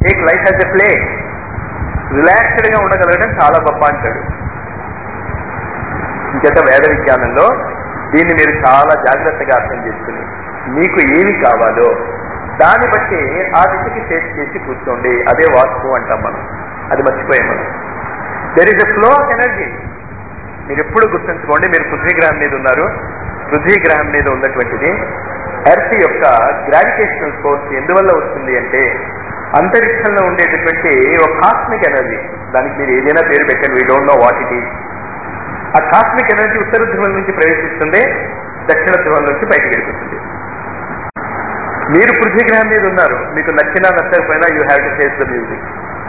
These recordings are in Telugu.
Take life as a play relaxed గా ఉండగలగడం చాలా గొప్ప అంటాడు ఇంకేత వేద విజ్ఞానంలో దీన్ని మీరు చాలా జాగ్రత్తగా అర్థం చేసుకుని మీకు ఏమి కావాలో దాన్ని బట్టి ఆ దిశకి ఫేస్ చేసి కూర్చోండి అదే వాస్తు అంటాం మనం అది మర్చిపోయాం మనం there is a flow of energy మీరు ఎప్పుడు గుర్తుంచుకోండి మీరు పృథ్వీ గ్రహం మీద ఉన్నారు పృథ్వీ గ్రహం మీద ఉన్నటువంటిది ఎర్త్ యొక్క గ్రావిటేషనల్ ఫోర్స్ ఎందువల్ల వస్తుంది అంటే అంతరిక్షంలో ఉండేటటువంటి ఒక కాస్మిక్ ఎనర్జీ దానికి మీరు ఏదైనా పేరు పెట్టండి we don't know what it is a cosmic energy ఉత్తర ధ్రువం నుంచి ప్రవేశిస్తుంది దక్షిణ ధ్రువం నుంచి బయటకు వెళ్ళిపోతుంది మీరు పృథ్వీ గ్రహం మీద ఉన్నారు మీకు నచ్చినా నచ్చకపోయినా you have to face the music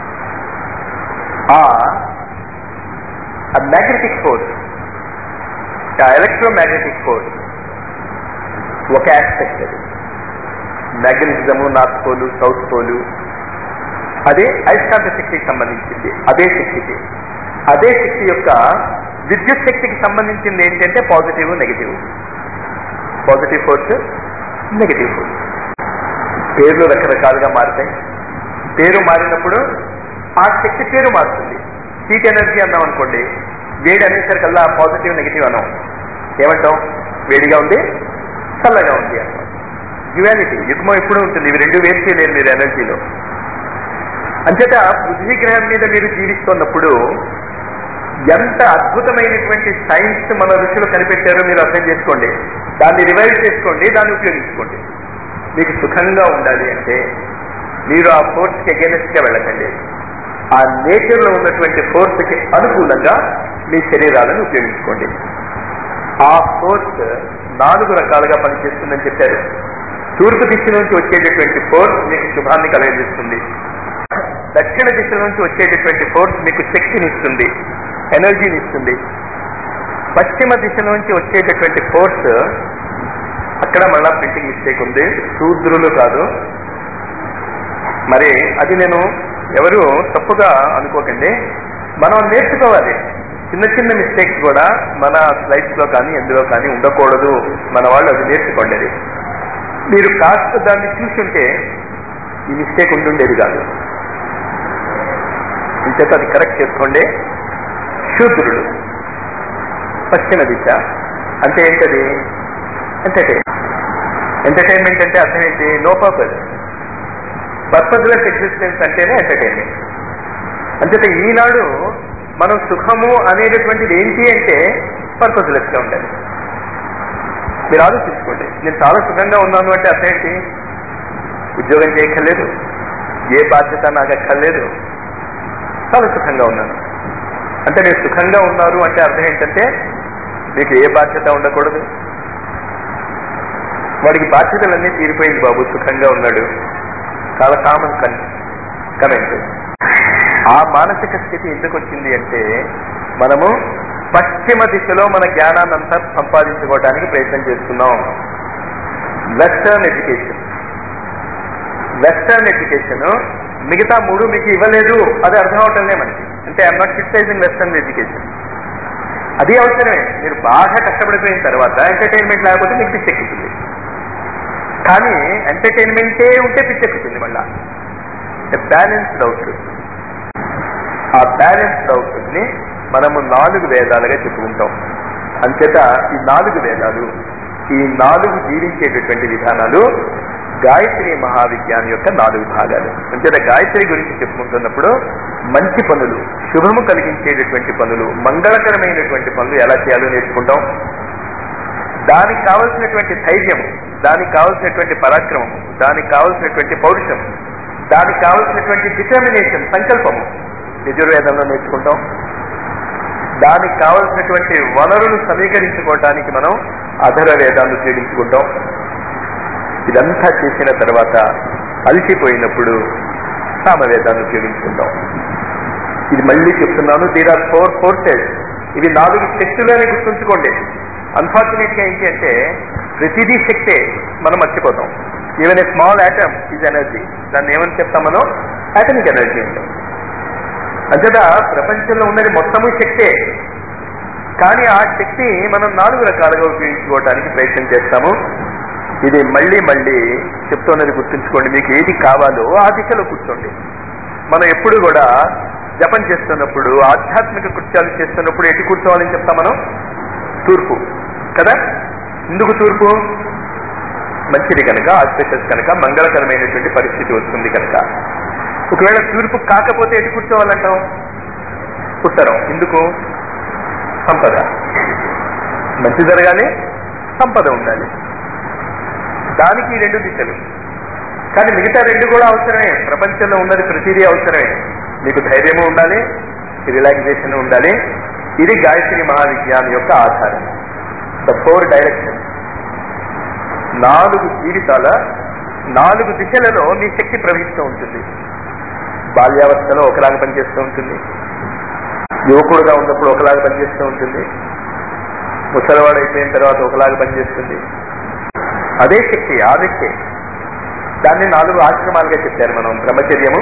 a magnetic force a electromagnetic force ఒక ఆస్పెక్ట్ అది magnetism north pole south pole అదే అయస్కాంత శక్తికి సంబంధించింది అదే శక్తికి అదే శక్తి యొక్క విద్యుత్ శక్తికి సంబంధించింది ఏంటంటే positive negative positive force negative force పేర్లు రకరకాలుగా మారుతాయి పేరు మారినప్పుడు ఆ శక్తి పేరు మారుతుంది హీట్ ఎనర్జీ అన్నాం అనుకోండి వేడి అనేసరికల్లా పాజిటివ్ నెగిటివ్ అన్నాం ఏమంటాం వేడిగా ఉంది చల్లగా ఉంది అన్నాం డ్యువాలిటీ యుగ్మం ఎప్పుడు ఉంటుంది ఇవి రెండు వేరు చేయలేరు మీరు ఎనర్జీలో అంచేత పృథ్వీ గ్రహం మీద మీరు జీవిస్తున్నప్పుడు ఎంత అద్భుతమైనటువంటి సైన్స్ మన ఋషులు కనిపెట్టారో మీరు అర్థం చేసుకోండి దాన్ని రివైవ్ చేసుకోండి దాన్ని ఉపయోగించుకోండి మీకు సుఖంగా ఉండాలి అంటే మీరు ఆ ఫోర్స్కి అగేనెస్ట్ గా వెళ్ళకండి ఆ నేచర్ లో ఉన్నటువంటి ఫోర్స్ కి అనుకూలంగా మీ శరీరాలను ఉపయోగించుకోండి ఆ ఫోర్స్ నాలుగు రకాలుగా పనిచేస్తుందని చెప్పారు తూర్పు దిశ నుంచి వచ్చేటటువంటి ఫోర్స్ మీకు శుభాన్ని కలగజేస్తుంది దక్షిణ దిశ నుంచి వచ్చేటటువంటి ఫోర్స్ మీకు శక్తిని ఇస్తుంది ఎనర్జీని ఇస్తుంది పశ్చిమ దిశ నుంచి వచ్చేటటువంటి ఫోర్స్ అక్కడ మళ్ళా ప్రింటింగ్ మిస్టేక్ ఉంది శూద్రులు కాదు మరి అది నేను ఎవరు తప్పుగా అనుకోకండి మనం నేర్చుకోవాలి చిన్న చిన్న మిస్టేక్స్ కూడా మన స్లైడ్స్ లో కానీ ఎందులో కానీ ఉండకూడదు మన వాళ్ళు అది నేర్చుకోండి అది మీరు కాస్త దాన్ని చూసుంటే ఈ మిస్టేక్ ఉంటుండేది కాదు ఇంచేత అది కరెక్ట్ చేసుకోండి శూద్రుడు పశ్చిమ దిశ అంటే ఏంటది ఎంటర్టైన్ ఎంటర్టైన్మెంట్ అంటే అర్థం ఏంటి నో పర్పస్ పర్పస్లెస్ ఎగ్జిస్టెన్స్ అంటేనే ఎంటర్టైన్మెంట్ అంచేత ఈనాడు మనం సుఖము అనేటటువంటిది ఏంటి అంటే పర్పస్లెస్ గా ఉండాలి మీరు ఆలోచించుకోండి నేను చాలా సుఖంగా ఉన్నాను అంటే అర్థం ఏంటి ఉద్యోగం చేయక్కర్లేదు ఏ బాధ్యత నాకు అక్కర్లేదు చాలా సుఖంగా ఉన్నాను అంటే మీరు సుఖంగా ఉన్నారు అంటే అర్థం ఏంటంటే మీకు ఏ బాధ్యత ఉండకూడదు వాడికి బాధ్యతలన్నీ తీరిపోయింది బాబు సుఖంగా ఉన్నాడు చాలా కామన్ కన్ కమెంట్ ఆ మానసిక స్థితి ఎందుకు వచ్చింది అంటే మనము పశ్చిమ దిశలో మన జ్ఞానాన్ని అంతా సంపాదించుకోవడానికి ప్రయత్నం చేస్తున్నాం వెస్టర్న్ ఎడ్యుకేషన్ వెస్టర్న్ ఎడ్యుకేషన్ మిగతా మూడు మీకు ఇవ్వలేదు అది అర్థం అవటంలే మనకి అంటే I'm not criticising western education అది అవసరమే మీరు బాగా కష్టపడిపోయిన తర్వాత ఎంటర్టైన్మెంట్ లేకపోతే మీకు పిచ్చెక్కుతుంది కానీ ఎంటర్టైన్మెంటే ఉంటే పిచ్చెక్కుతుంది మళ్ళా బ్యాలెన్స్డ్ అవుట్లుక్ ఆ బ్యాలెన్స్డ్ అవుట్లుక్ ని మనము నాలుగు వేదాలుగా చెప్పుకుంటాం అంచేత ఈ నాలుగు వేదాలు ఈ నాలుగు జీవించేటటువంటి విధానాలు గాయత్రి మహావిజ్ఞానం యొక్క నాలుగు భాగాలు అంచేత గాయత్రి గురించి చెప్పుకుంటున్నప్పుడు మంచి పనులు శుభము కలిగించేటటువంటి పనులు మంగళకరమైనటువంటి పనులు ఎలా చేయాలో నేర్చుకుంటాం దానికి కావలసినటువంటి ధైర్యం దానికి కావలసినటువంటి పరాక్రమము దానికి కావలసినటువంటి పౌరుషం దానికి కావలసినటువంటి డిటర్మినేషన్ సంకల్పము యజుర్వేదంలో నేర్చుకుంటాం దానికి కావలసినటువంటి వనరులు సమీకరించుకోవటానికి మనం అధర వేదాన్ని ఉపయోగించుకుంటాం ఇదంతా చేసిన తర్వాత అలసిపోయినప్పుడు సామవేదాన్ని ఉపయోగించుకుంటాం ఇది మళ్ళీ చెప్తున్నాను దీర్ ఆర్ ఫోర్ ఫోర్సెస్ ఇవి నాలుగు శక్తులని గుర్తుంచుకోండి అన్ఫార్చునేట్ గా ఏంటి అంటే ప్రతిదీ శక్తే మనం మర్చిపోతాం even a small atom is energy దాన్ని ఏమని చెప్తాం మనం యాటమిక్ ఎనర్జీ అంటాం అంతేత ప్రపంచంలో ఉన్నది మొత్తము శక్తే కానీ ఆ శక్తి మనం నాలుగు రకాలుగా ఉపయోగించుకోవడానికి ప్రయత్నం చేస్తాము ఇది మళ్ళీ మళ్ళీ చెప్తున్నది గుర్తుంచుకోండి మీకు ఏది కావాలో ఆ దిశలో కూర్చోండి మనం ఎప్పుడు కూడా జపం చేస్తున్నప్పుడు ఆధ్యాత్మిక కృత్యాలు చేస్తున్నప్పుడు ఎటు కూర్చోవాలని చెప్తాం మనం తూర్పు కదా ఎందుకు తూర్పు మంచిది కనుక ఆస్పెషస్ కనుక మంగళకరమైనటువంటి పరిస్థితి వస్తుంది కనుక ఒకవేళ తూర్పు కాకపోతే ఎటు కూర్చోవాలంటాం ఉత్తరం ఎందుకు సంపద మంచి జరగాలి సంపద ఉండాలి దానికి ఈ రెండు దిశలు కానీ మిగతా రెండు కూడా అవసరమే ప్రపంచంలో ఉన్నది ప్రతిదీ అవసరమే మీకు ధైర్యము ఉండాలి రిలాక్సేషన్ ఉండాలి ఇది గాయత్రి మహావిజ్ఞానం యొక్క ఆధారం ద ఫోర్ డైరెక్షన్ నాలుగు జీవితాల నాలుగు దిశలలో మీ శక్తి ప్రవహిస్తూ ఉంటుంది బాల్యావస్థలో ఒకలాగా పనిచేస్తూ ఉంటుంది యువకుడుగా ఉన్నప్పుడు ఒకలాగా పనిచేస్తూ ఉంటుంది ముసలివాడు అయిపోయిన తర్వాత ఒకలాగా పనిచేస్తుంది అదే శక్తి ఆ వ్యక్తి దాన్ని నాలుగు ఆశ్రమాలుగా చెప్పారు మనం బ్రహ్మచర్యము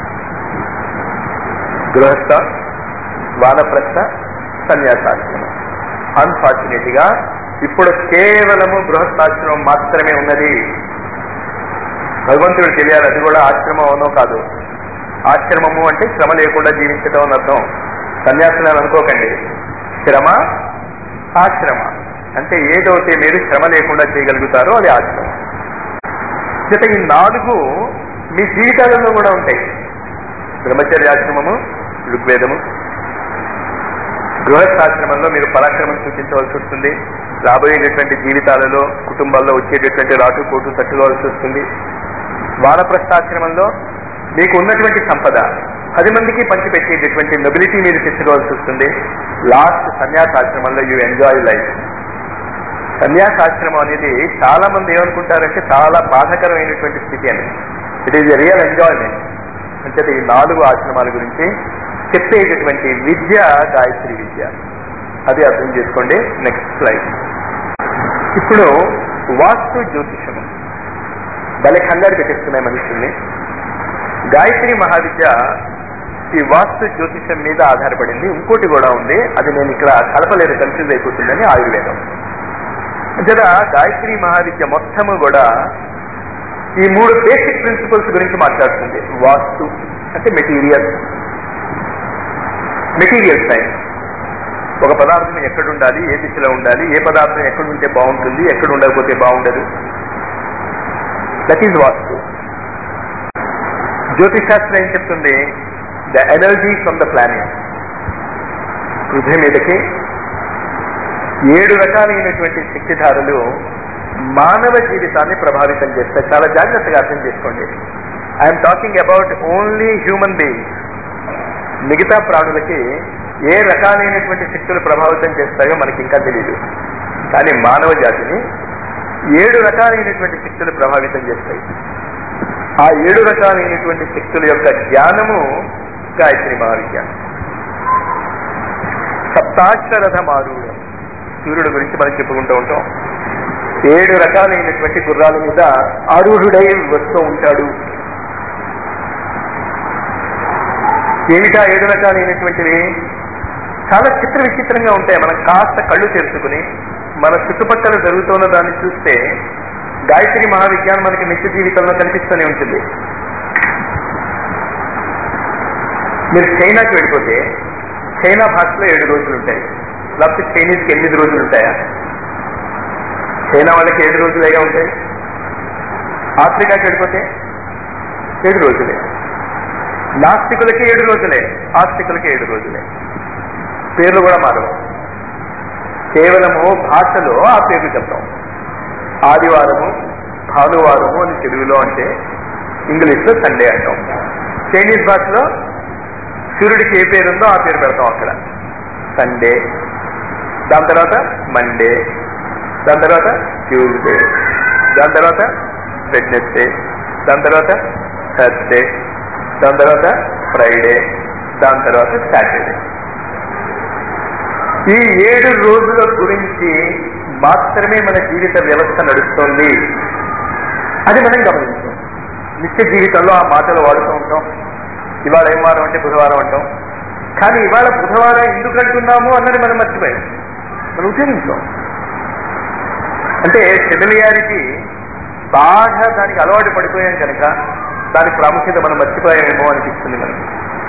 గృహస్థ వానప్రస్థ సన్యాసాశ్రమం అన్ఫార్చునేట్ గా ఇప్పుడు కేవలము గృహస్థాశ్రమం మాత్రమే ఉన్నది భగవంతుడు తెలియాలి అది కూడా ఆశ్రమం అవునో కాదు ఆశ్రమము అంటే శ్రమ లేకుండా జీవించడం అని అర్థం సన్యాసులను అనుకోకండి శ్రమ ఆశ్రమ అంటే ఏదైతే మీరు శ్రమ లేకుండా చేయగలుగుతారో అది ఆశ్రమం జత ఈ నాలుగు మీ జీవితాలలో కూడా ఉంటాయి బ్రహ్మచర్యాశ్రమము ఋగ్వేదము గృహస్థాశ్రమంలో మీరు పరాక్రమం సూచించవలసి వస్తుంది రాబోయేటటువంటి జీవితాలలో కుటుంబాల్లో వచ్చేటటువంటి రాటు కోటు తట్టుకోవాల్సి వస్తుంది వానప్రస్థాశ్రమంలో మీకు ఉన్నటువంటి సంపద పది మందికి పంచిపెట్టేటటువంటి నొబిలిటీ మీరు తెచ్చుకోవాల్సి వస్తుంది లాస్ట్ సన్యాసాశ్రమంలో యూ ఎంజాయ్ లైఫ్ సన్యాసాశ్రమం అనేది చాలా మంది ఏమనుకుంటారంటే చాలా బాధకరమైనటువంటి స్థితి అని it is a real enjoyment అంటే ఈ నాలుగు ఆశ్రమాల గురించి చెప్పేటటువంటి విద్య గాయత్రి విద్య అది అర్థం చేసుకోండి నెక్స్ట్ స్లైడ్ ఇప్పుడు వాస్తు జ్యోతిషము భలే కంగారు పెట్టేస్తున్నాయి మనుషుల్ని గాయత్రి మహావిద్య ఈ వాస్తు జ్యోతిషం మీద ఆధారపడింది ఇంకోటి కూడా ఉంది అది నేను ఇక్కడ కలపలేదు కన్ఫ్యూజ్ అయిపోతుందని ఆయుర్వేదం జర గాయత్రి మహావిద్య మొత్తము కూడా ఈ మూడు బేసిక్ ప్రిన్సిపల్స్ గురించి మాట్లాడుతుంది వాస్తు అంటే మెటీరియల్ మెటీరియల్ సైన్స్ ఒక పదార్థం ఎక్కడ ఉండాలి ఏ దిశలో ఉండాలి ఏ పదార్థం ఎక్కడ ఉంటే బాగుంటుంది ఎక్కడ ఉండకపోతే బాగుండదు దట్ ఈజ్ వాస్తు జ్యోతిశాస్త్రం ఏం చెప్తుంది the energy from the planet పృథ్వీ మీదకి ఏడు రకాలైనటువంటి శక్తిధారులు మానవ జీవితాన్ని ప్రభావితం చేస్తాయి చాలా జాగ్రత్తగా అర్థం చేసుకోండి I'm talking about only human beings మిగతా ప్రాణులకి ఏ రకాలైనటువంటి శక్తులు ప్రభావితం చేస్తాయో మనకి ఇంకా తెలియదు కానీ మానవ జాతిని ఏడు రకాలైనటువంటి శక్తులు ప్రభావితం చేస్తాయి ఆ ఏడు రకాలైనటువంటి శక్తుల యొక్క జ్ఞానము గాయత్రి మహావిజ్ఞానం సప్తాక్షరథ మారుడు సూర్యుడు గురించి మనం చెప్పుకుంటూ ఉంటాం ఏడు రకాలైనటువంటి గుర్రాల మీద ఆరూఢుడై వస్తూ ఉంటాడు ఏమిటా ఏడు రకాలైనటువంటివి చాలా చిత్ర విచిత్రంగా ఉంటాయి మనం కాస్త కళ్ళు తెరుచుకుని మన చుట్టుపక్కల జరుగుతున్న దాన్ని చూస్తే గాయత్రి మహావిజ్ఞానం మనకి నిత్య జీవితంలో కనిపిస్తూనే ఉంటుంది మీరు చైనాకి వెళ్ళిపోతే చైనా భాషలో ఏడు రోజులు ఉంటాయి లేకపోతే చైనీస్కి ఎనిమిది రోజులు ఉంటాయా చైనా వాళ్ళకి ఏడు రోజులేగా ఉంటాయి ఆఫ్రికాకి వెళ్ళిపోతే ఏడు రోజులే నాస్తికులకి ఏడు రోజులే ఆస్తికులకి ఏడు రోజులే పేర్లు కూడా మారవు కేవలము భాషలో ఆ పేర్లు చెప్తాం ఆదివారము భానువారము అని తెలుగులో అంటే ఇంగ్లీష్లో సండే అంటాం చైనీస్ భాషలో సూర్యుడికి ఏ పేరు ఉందో ఆ పేరు పెడతాం అక్కడ సండే దాని తర్వాత మండే దాని తర్వాత ట్యూస్డే దాని తర్వాత వెడ్నెస్డే దాని తర్వాత థర్స్డే దాని తర్వాత ఫ్రైడే దాని తర్వాత సాటర్డే ఈ ఏడు రోజుల గురించి మాత్రమే మన జీవిత వ్యవస్థ నడుస్తోంది అది మనం గమనించాం నిత్య జీవితంలో ఆ మాటలు వాడుతూ ఉంటాం ఇవాళ ఏం వారం అంటే బుధవారం అంటాం కానీ ఇవాళ బుధవారం ఎందుకు అంటున్నాము అన్నది మనం మర్చిపోయాం మనం ఉపయోగించాం అంటే ఫెమిలియారిటీ బాగా దానికి అలవాటు పడిపోయాం కనుక దాని ప్రాముఖ్యత మనం మర్చిపోయామేమో అనిపిస్తుంది మనకి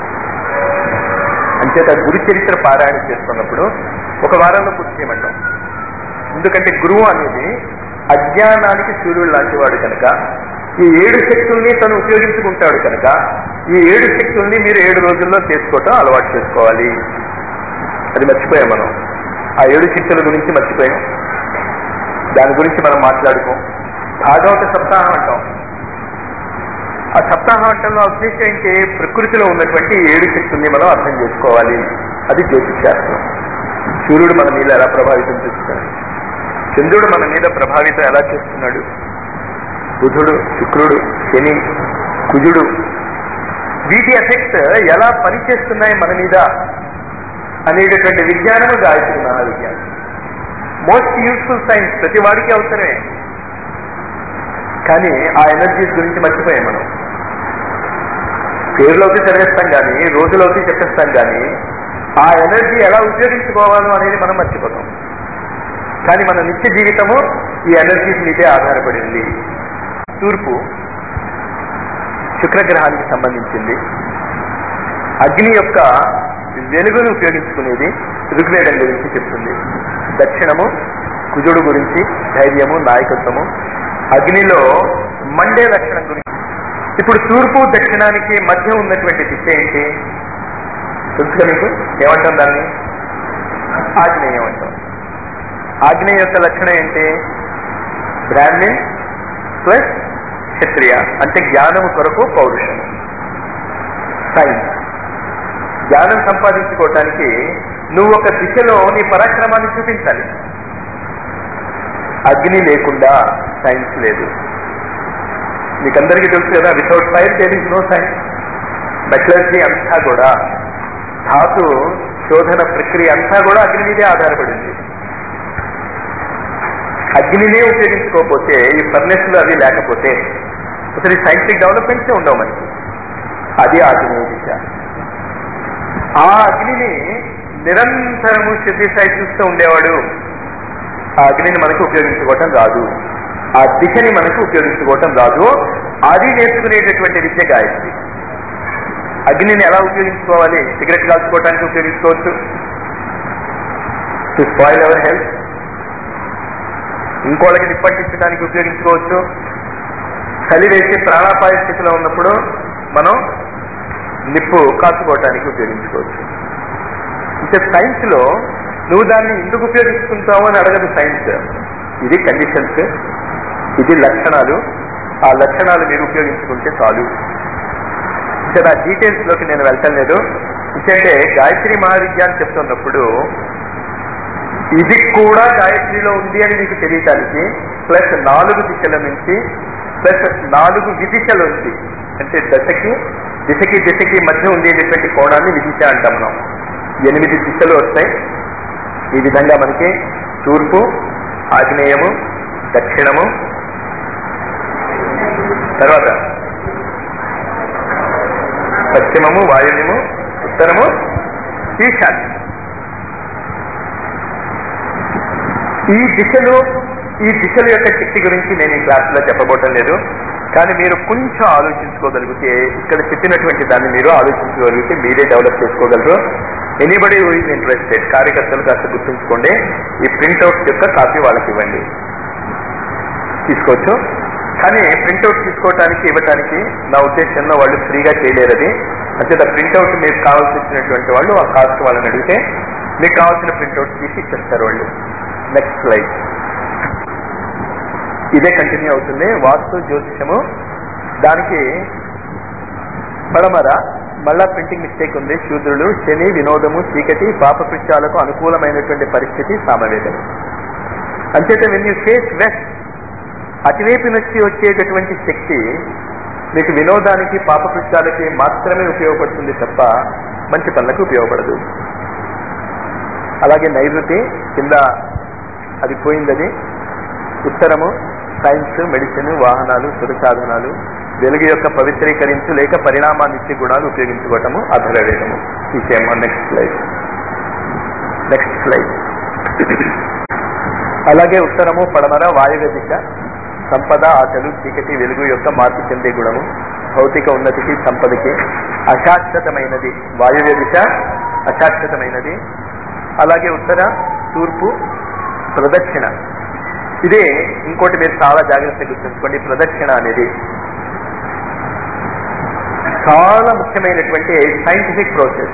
అంచేత గురు చరిత్ర పారాయణ చేస్తున్నప్పుడు ఒక వారంలో పూర్తి చేయమంటాం ఎందుకంటే గురువు అనేది అజ్ఞానానికి సూర్యుడు లాంటి వాడు కనుక ఈ ఏడు శక్తుల్ని తను ఉపయోగించుకుంటాడు కనుక ఈ ఏడు శక్తుల్ని మీరు ఏడు రోజుల్లో చేసుకోవటం అలవాటు చేసుకోవాలి అది మర్చిపోయాం మనం ఆ ఏడు శక్తుల గురించి మర్చిపోయాం దాని గురించి మనం మాట్లాడుకోం భాగవత సప్తాహం అంటాం ఆ సప్తాహం అంటంలో ఉద్దేశం ఏంటి ప్రకృతిలో ఉన్నటువంటి ఏడు శక్తుల్ని మనం అర్థం చేసుకోవాలి అది జ్యోతిష్ శాస్త్రం సూర్యుడు మన మీద ఎలా ప్రభావితం చేస్తున్నాడు చంద్రుడు మన మీద ప్రభావితం ఎలా చేస్తున్నాడు బుధుడు శుక్రుడు శని కుజుడు వీటి ఎఫెక్ట్ ఎలా పనిచేస్తున్నాయి మన మీద అనేటటువంటి విజ్ఞానము గాయత్రి మహావిజ్ఞానం మోస్ట్ యూస్ఫుల్ సైన్స్ ప్రతి వాడికి అవసరమే కానీ ఆ ఎనర్జీస్ గురించి మర్చిపోయాం మనం పేరులోకి చదివేస్తాం కానీ రోజులోకి చెప్పేస్తాం కానీ ఆ ఎనర్జీ ఎలా ఉపయోగించుకోవాలో అనేది మనం మర్చిపోతాం కానీ మన నిత్య జీవితము ఈ ఎనర్జీస్ మీదే ఆధారపడింది తూర్పు శుక్రగ్రహానికి సంబంధించింది అగ్ని యొక్క వెలుగును ఉపయోగించుకునేది ఋగ్వేదం గురించి చెప్తుంది దక్షిణము కుజుడు గురించి ధైర్యము నాయకత్వము అగ్నిలో మండే లక్షణం గురించి ఇప్పుడు తూర్పు దక్షిణానికి మధ్య ఉన్నటువంటి దిశ ఏంటి తెలుసుగా మీకు ఏమంటాం దాన్ని ఆగ్నేయం అంటాం ఆగ్నేయ యొక్క లక్షణం ఏంటి బ్రాహ్మణ్ ప్లస్ క్షత్రియ అంటే జ్ఞానము కొరకు పౌరుషం సైన్స్ జ్ఞానం సంపాదించుకోవటానికి నువ్వు ఒక దిశలో నీ పరాక్రమాన్ని చూపించాలి అగ్ని లేకుండా సైన్స్ లేదు మీకందరికీ తెలుసు కదా without fire there is no science metallurgy అంతా కూడా ధాతు శోధన ప్రక్రియ అంతా కూడా అగ్ని మీదే ఆధారపడింది అగ్నినే ఉపయోగించుకోకపోతే ఈ ఫర్నెస్లు అవి లేకపోతే అసలు ఈ సైంటిఫిక్ డెవలప్మెంట్సే ఉండవు మనకి అది ఆగ్నేయ దిశ ఆ అగ్నిని నిరంతరము శ్రద్ధ సాయి చూస్తూ ఉండేవాడు ఆ అగ్నిని మనకు ఉపయోగించుకోవటం రాదు ఆ దిశని మనకు ఉపయోగించుకోవటం రాదు అది నేర్చుకునేటటువంటి విద్య గాయత్రి అగ్నిని ఎలా ఉపయోగించుకోవాలి సిగరెట్ కాల్చుకోవడానికి ఉపయోగించుకోవచ్చు టు స్పాయిల్ అవర్ హెల్త్ ఇంకోళ్ళకి నిప్పట్టించడానికి ఉపయోగించుకోవచ్చు చలి వేసి ప్రాణాపాయ స్థితిలో ఉన్నప్పుడు మనం నిప్పు కాచుకోవటానికి ఉపయోగించుకోవచ్చు అంటే సైన్స్ లో నువ్వు దాన్ని ఎందుకు ఉపయోగించుకుంటావు అని అడగదు సైన్స్ ఇది కండిషన్స్ ఇది లక్షణాలు ఆ లక్షణాలు మీరు ఉపయోగించుకుంటే చాలు ఇక్కడ ఆ డీటెయిల్స్ లోకి నేను వెళ్ళటం లేదు ఎందుకంటే గాయత్రి మహావిద్యాన్ని చెప్తున్నప్పుడు ఇది కూడా గాయత్రిలో ఉంది అని మీకు తెలియటానికి ప్లస్ నాలుగు దిశల నుంచి ప్లస్ నాలుగు విదిశలు ఉంది అంటే దశకి దిశకి దిశకి మధ్య ఉండేటటువంటి కోణాన్ని విదిశ అంటాం మనం ఎనిమిది దిశలు వస్తాయి ఈ విధంగా మనకి తూర్పు ఆగ్నేయము దక్షిణము తర్వాత పశ్చిమము వాయువ్యము ఉత్తరము ఈశాన్యం ఈ దిశలు ఈ దిశల యొక్క శక్తి గురించి నేను ఈ క్లాసులో చెప్పబోటం లేదు కానీ మీరు కొంచెం ఆలోచించుకోగలిగితే ఇక్కడ చెప్పినటువంటి దాన్ని మీరు ఆలోచించగలిగితే మీరే డెవలప్ చేసుకోగలరు ఎనీబడి హూ ఇస్ ఇంట్రెస్టెడ్ కార్యకర్తలు కాస్త గుర్తుంచుకోండి ఈ ప్రింట్అవుట్స్ యొక్క కాపీ వాళ్ళకి ఇవ్వండి తీసుకోవచ్చు కానీ ప్రింట్అవుట్ తీసుకోవడానికి ఇవ్వడానికి నా ఉద్దేశంలో వాళ్ళు ఫ్రీగా చేయలేరు అది అంటే ప్రింట్అవుట్ మీకు కావాల్సి వచ్చినటువంటి వాళ్ళు ఆ కాస్ట్ వాళ్ళని అడిగితే మీకు కావాల్సిన ప్రింట్అవుట్ తీసి ఇచ్చేస్తారు వాళ్ళు నెక్స్ట్ స్లైడ్ ఇదే కంటిన్యూ అవుతుంది వాస్తు జ్యోతిషము దానికి పడమర మళ్ళా ప్రింటింగ్ మిస్టేక్ ఉంది శూద్రుడు శని వినోదము చీకటి పాపకృత్యాలకు అనుకూలమైనటువంటి పరిస్థితి సామవేదం అంచేత వెన్ యూ ఫేస్ వెస్ట్ అటువైపు నుంచి వచ్చేటటువంటి శక్తి మీకు వినోదానికి పాపకృత్యాలకి మాత్రమే ఉపయోగపడుతుంది తప్ప మంచి పనులకు ఉపయోగపడదు అలాగే నైరుతి కింద అది పోయిందని ఉత్తరము సైన్స్ మెడిసిన్ వాహనాలు సుఖ సాధనాలు వెలుగు యొక్క పవిత్రీకరించు లేక పరిణామాన్నిచ్చే గుణాలు ఉపయోగించుకోవటము అధరవేదము విషయమా నెక్స్ట్ స్లైడ్ నెక్స్ట్ స్లైడ్ అలాగే ఉత్తరము పడమర వాయువ్య దిశ సంపద ఆశలు చీకటి వెలుగు యొక్క మార్పు చెందే గుణము భౌతిక ఉన్నతికి సంపదకి అశాశ్వతమైనది వాయువ్య దిశ అశాశ్వతమైనది అలాగే ఉత్తర తూర్పు ప్రదక్షిణ ఇదే ఇంకోటి మీరు చాలా జాగ్రత్తగా గుర్తుంచుకోండి ప్రదక్షిణ అనేది చాలా ముఖ్యమైనటువంటి సైంటిఫిక్ ప్రాసెస్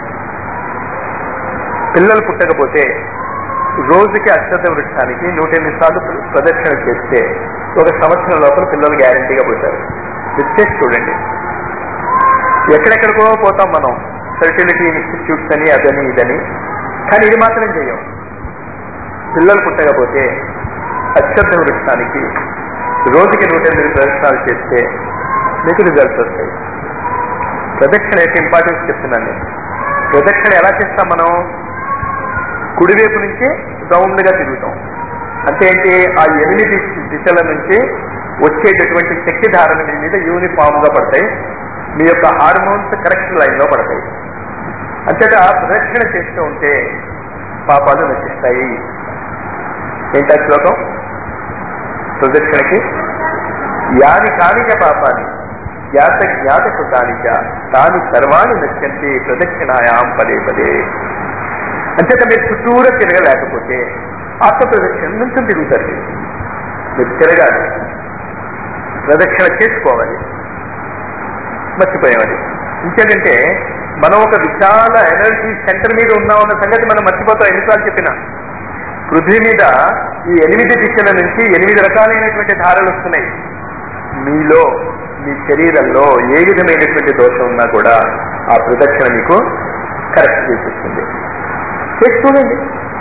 పిల్లలు పుట్టకపోతే రోజుకి అశ్వత వృక్షానికి నూట ఎనిమిది సార్లు ప్ర- ప్రదక్షిణ చేస్తే ఒక సంవత్సరం లోపల పిల్లలు గ్యారంటీగా పుట్టారు చేసి చూడండి ఎక్కడెక్కడికో పోతాం మనం ఫెర్టిలిటీ ఇన్స్టిట్యూట్స్ అని అదని ఇదని కానీ ఇది మాత్రం చేయం పిల్లలు పుట్టకపోతే అశ్వత్థ వృక్షానికి రోజుకి నూట ఎనిమిది ప్రదక్షిణాలు చేస్తే మీకు రిజల్ట్స్ వస్తాయి ప్రదక్షిణ యొక్క ఇంపార్టెన్స్ చెప్తున్నాను నేను ప్రదక్షిణ ఎలా చేస్తాం మనం కుడివైపు నుంచి రౌండ్ గా తిరుగుతాం అంటే ఏంటి ఆ ఎనిమిది దిశల నుంచి వచ్చేటటువంటి శక్తి ధారణ మీ మీద యూనిఫామ్ గా పడతాయి మీ యొక్క హార్మోన్స్ కరెక్ట్ లైన్ లో పడతాయి అంతటా ప్రదక్షిణ చేస్తూ ఉంటే పాపాలు నశిస్తాయి ఏంటా శ్లోకం ప్రదక్షిణకి యాని కానిక పాపాని జ్ఞాత జ్ఞాత కృతానిక తాని సర్వాణి నశ్యంతి ప్రదక్షిణాయాం పదే పదే అంచేత మీరు చుట్టూరా తిరగలేకపోతే ఆత్మ ప్రదక్షిణ నుంచి తిరుగుతారు మీరు. మీరు తిరగాలి ప్రదక్షిణ చేసుకోవాలి మర్చిపోయామది ఇంకేంటంటే మనం ఒక విశాల ఎనర్జీ సెంటర్ మీద ఉన్నామన్న సంగతి మనం మర్చిపోతాం ఎన్నిసార్లు చెప్పినా పృథ్వీ మీద ఈ ఎనిమిది దిశల నుంచి ఎనిమిది రకాలైనటువంటి ధారలు వస్తున్నాయి మీలో మీ శరీరంలో ఏ విధమైనటువంటి దోషం ఉన్నా కూడా ఆ ప్రదక్షిణ మీకు కరెక్ట్ చేసేస్తుంది చేసి చూడండి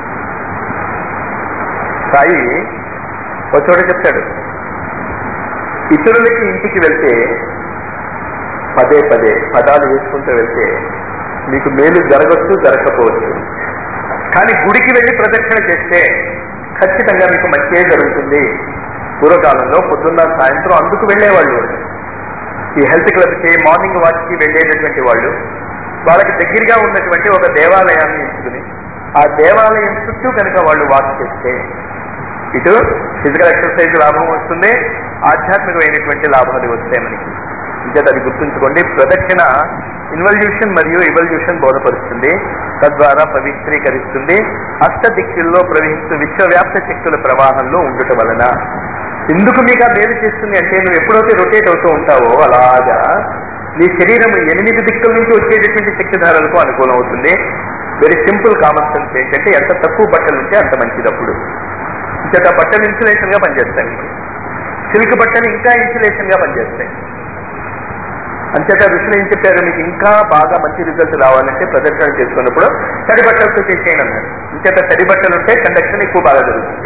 సాయి ఒక చోట చెప్తాడు ఇతరులకి ఇంటికి వెళ్తే పదే పదే పదాలు వేసుకుంటూ వెళ్తే మీకు మేలు జరగచ్చు జరగకపోవచ్చు కానీ గుడికి వెళ్ళి ప్రదక్షిణ చేస్తే ఖచ్చితంగా మీకు మంచిగా జరుగుతుంది పూర్వకాలంలో పొద్దున్న సాయంత్రం అందుకు వెళ్ళేవాళ్ళు ఈ హెల్త్ క్లబ్కి మార్నింగ్ వాచ్కి వెళ్ళేటటువంటి వాళ్ళు వాళ్ళకి దగ్గరగా ఉన్నటువంటి ఒక దేవాలయాన్ని ఎంచుకుని ఆ దేవాలయం చుట్టూ కనుక వాళ్ళు వాక్ చేస్తే ఇటు ఫిజికల్ ఎక్సర్సైజ్ లాభం వస్తుంది ఆధ్యాత్మికమైనటువంటి లాభాలు వస్తాయి మనకి ఇంకేత అది గుర్తుంచుకోండి ప్రదక్షిణ ఇన్వల్యూషన్ మరియు ఇవల్యూషన్ బోధపరుస్తుంది తద్వారా పవిత్రీకరిస్తుంది అష్ట దిక్కుల్లో ప్రవహిస్తూ విశ్వవ్యాప్త శక్తుల ప్రవాహంలో ఉండటం వలన ఎందుకు మీకు ఆ మేలు చేస్తుంది అంటే నువ్వు ఎప్పుడైతే రొటేట్ అవుతూ ఉంటావో అలాగా నీ శరీరం ఎనిమిది దిక్కుల నుంచి వచ్చేటటువంటి శక్తిధారలకు అనుకూలం అవుతుంది వెరీ సింపుల్ కామన్ సెన్స్ ఏంటంటే ఎంత తక్కువ బట్టలు ఉంటే అంత మంచిదప్పుడు ఇంత బట్టలు ఇన్సులేషన్ గా పనిచేస్తాయి మీకు సిల్క్ బట్టలు ఇంకా ఇన్సులేషన్ గా పనిచేస్తాయి అంతేత ఋషులు ఏం చెప్పారు మీకు ఇంకా బాగా మంచి రిజల్ట్ రావాలంటే ప్రదర్శన చేసుకున్నప్పుడు తడి బట్టలతో చేసేయండి అన్నారు ఇంకేత తడి బట్టలు ఉంటే కండక్షన్ ఎక్కువ బాగా జరుగుతుంది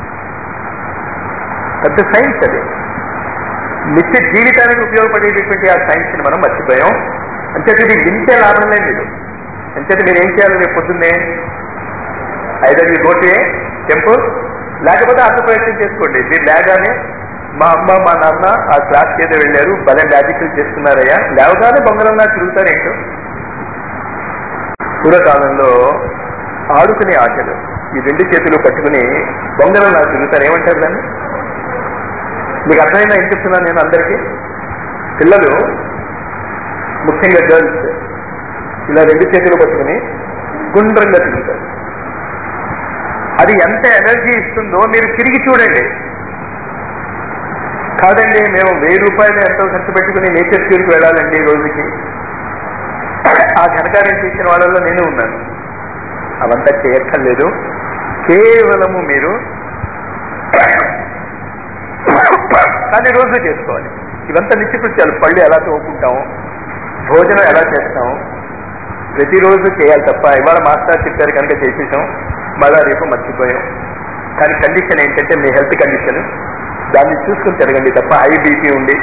పెద్ద సైన్స్ అది నిత్య జీవితానికి ఉపయోగపడేటటువంటి ఆ సైన్స్ ని మనం మర్చిపోయాం అంచేత ఇది వింటే లాభంలే మీరు అంచేత మీరు ఏం చేయాలి రేపు పొద్దున్నే ఐదర్ యూ గోటే టెంపుల్ లేకపోతే ఆత్మ ప్రయత్నం చేసుకోండి మీరు లేగానే మా అమ్మ మా నాన్న ఆ క్లాస్కి ఏదో వెళ్ళారు భలే మ్యాజిక్లు చేస్తున్నారయ్యా లేవగానే బొంగరంలా తిరుగుతారేంటో పూర్వకాలంలో ఆడుకునే ఆటలు ఈ రెండు చేతులు పట్టుకుని బొంగరంలా తిరుగుతారు ఏమంటారు దాన్ని మీకు అర్థమైందా ఏం చెప్తున్నాను నేను అందరికీ పిల్లలు ముఖ్యంగా గర్ల్స్ ఇలా రెండు చేతులు పట్టుకుని గుండ్రంగా తిరుగుతారు అది ఎంత ఎనర్జీ ఇస్తుందో మీరు తిరిగి చూడండి కాదండి మేము వెయ్యి రూపాయలు ఎంతో ఖర్చు పెట్టుకుని నేచర్ క్యూర్కి వెళ్ళాలండి రోజుకి ఆ ఘనకార్యం చేసిన వాళ్ళలో నేను ఉన్నాను అవంతా చేయక్కర్లేదు కేవలము మీరు కానీ రోజు చేసుకోవాలి ఇవంతా నిత్యకృత్యాలు పళ్ళు ఎలా తోకుంటాము భోజనం ఎలా చేస్తాము ప్రతిరోజు చేయాలి తప్ప ఇవాళ మాస్టర్ చెప్పారు కనుక చేసేసాం మళ్ళా రేపు మర్చిపోయాం కానీ కండిషన్ ఏంటంటే మీ హెల్త్ కండిషన్ దాన్ని చూసుకుని తిరగండి తప్ప హై బీపీ ఉండి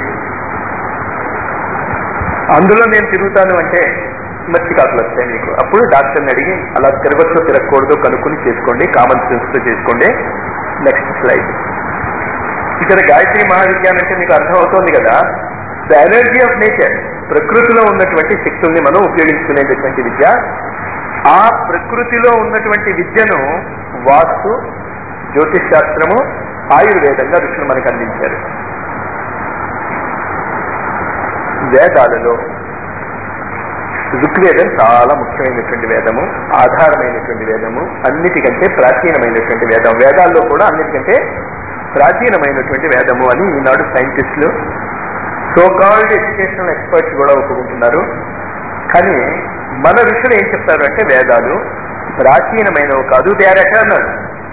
అందులో నేను తిరుగుతాను అంటే మర్చి కాకులు వస్తాయి మీకు అప్పుడు డాక్టర్ని అడిగి అలా తిరగచ్చో తిరగకూడదో కనుక్కొని చేసుకోండి కామన్ సెన్స్ తో చేసుకోండి నెక్స్ట్ స్లైడ్ ఇక్కడ గాయత్రి మహావిజ్ఞానం అంటే మీకు అర్థమవుతోంది కదా ద ఎనర్జీ ఆఫ్ నేచర్ ప్రకృతిలో ఉన్నటువంటి శక్తుల్ని మనం ఉపయోగించుకునేటటువంటి విద్య ఆ ప్రకృతిలో ఉన్నటువంటి విద్యను వాస్తు జ్యోతిష్ శాస్త్రము ఆయుర్వేదంగా ఋషులు మనకు అందించారు వేదాలలో ఋగ్వేదం చాలా ముఖ్యమైనటువంటి వేదము ఆధారమైనటువంటి వేదము అన్నిటికంటే ప్రాచీనమైనటువంటి వేదం వేదాల్లో కూడా అన్నిటికంటే ప్రాచీనమైనటువంటి వేదము అని ఈనాడు సైంటిస్టులు సో కాల్డ్ ఎడ్యుకేషనల్ ఎక్స్పర్ట్స్ కూడా ఒప్పుకుంటున్నారు కానీ మన ఋషులు ఏం చెప్తారు అంటే వేదాలు ప్రాచీనమైనవి కాదు దే ఆర్ ఎటర్నల్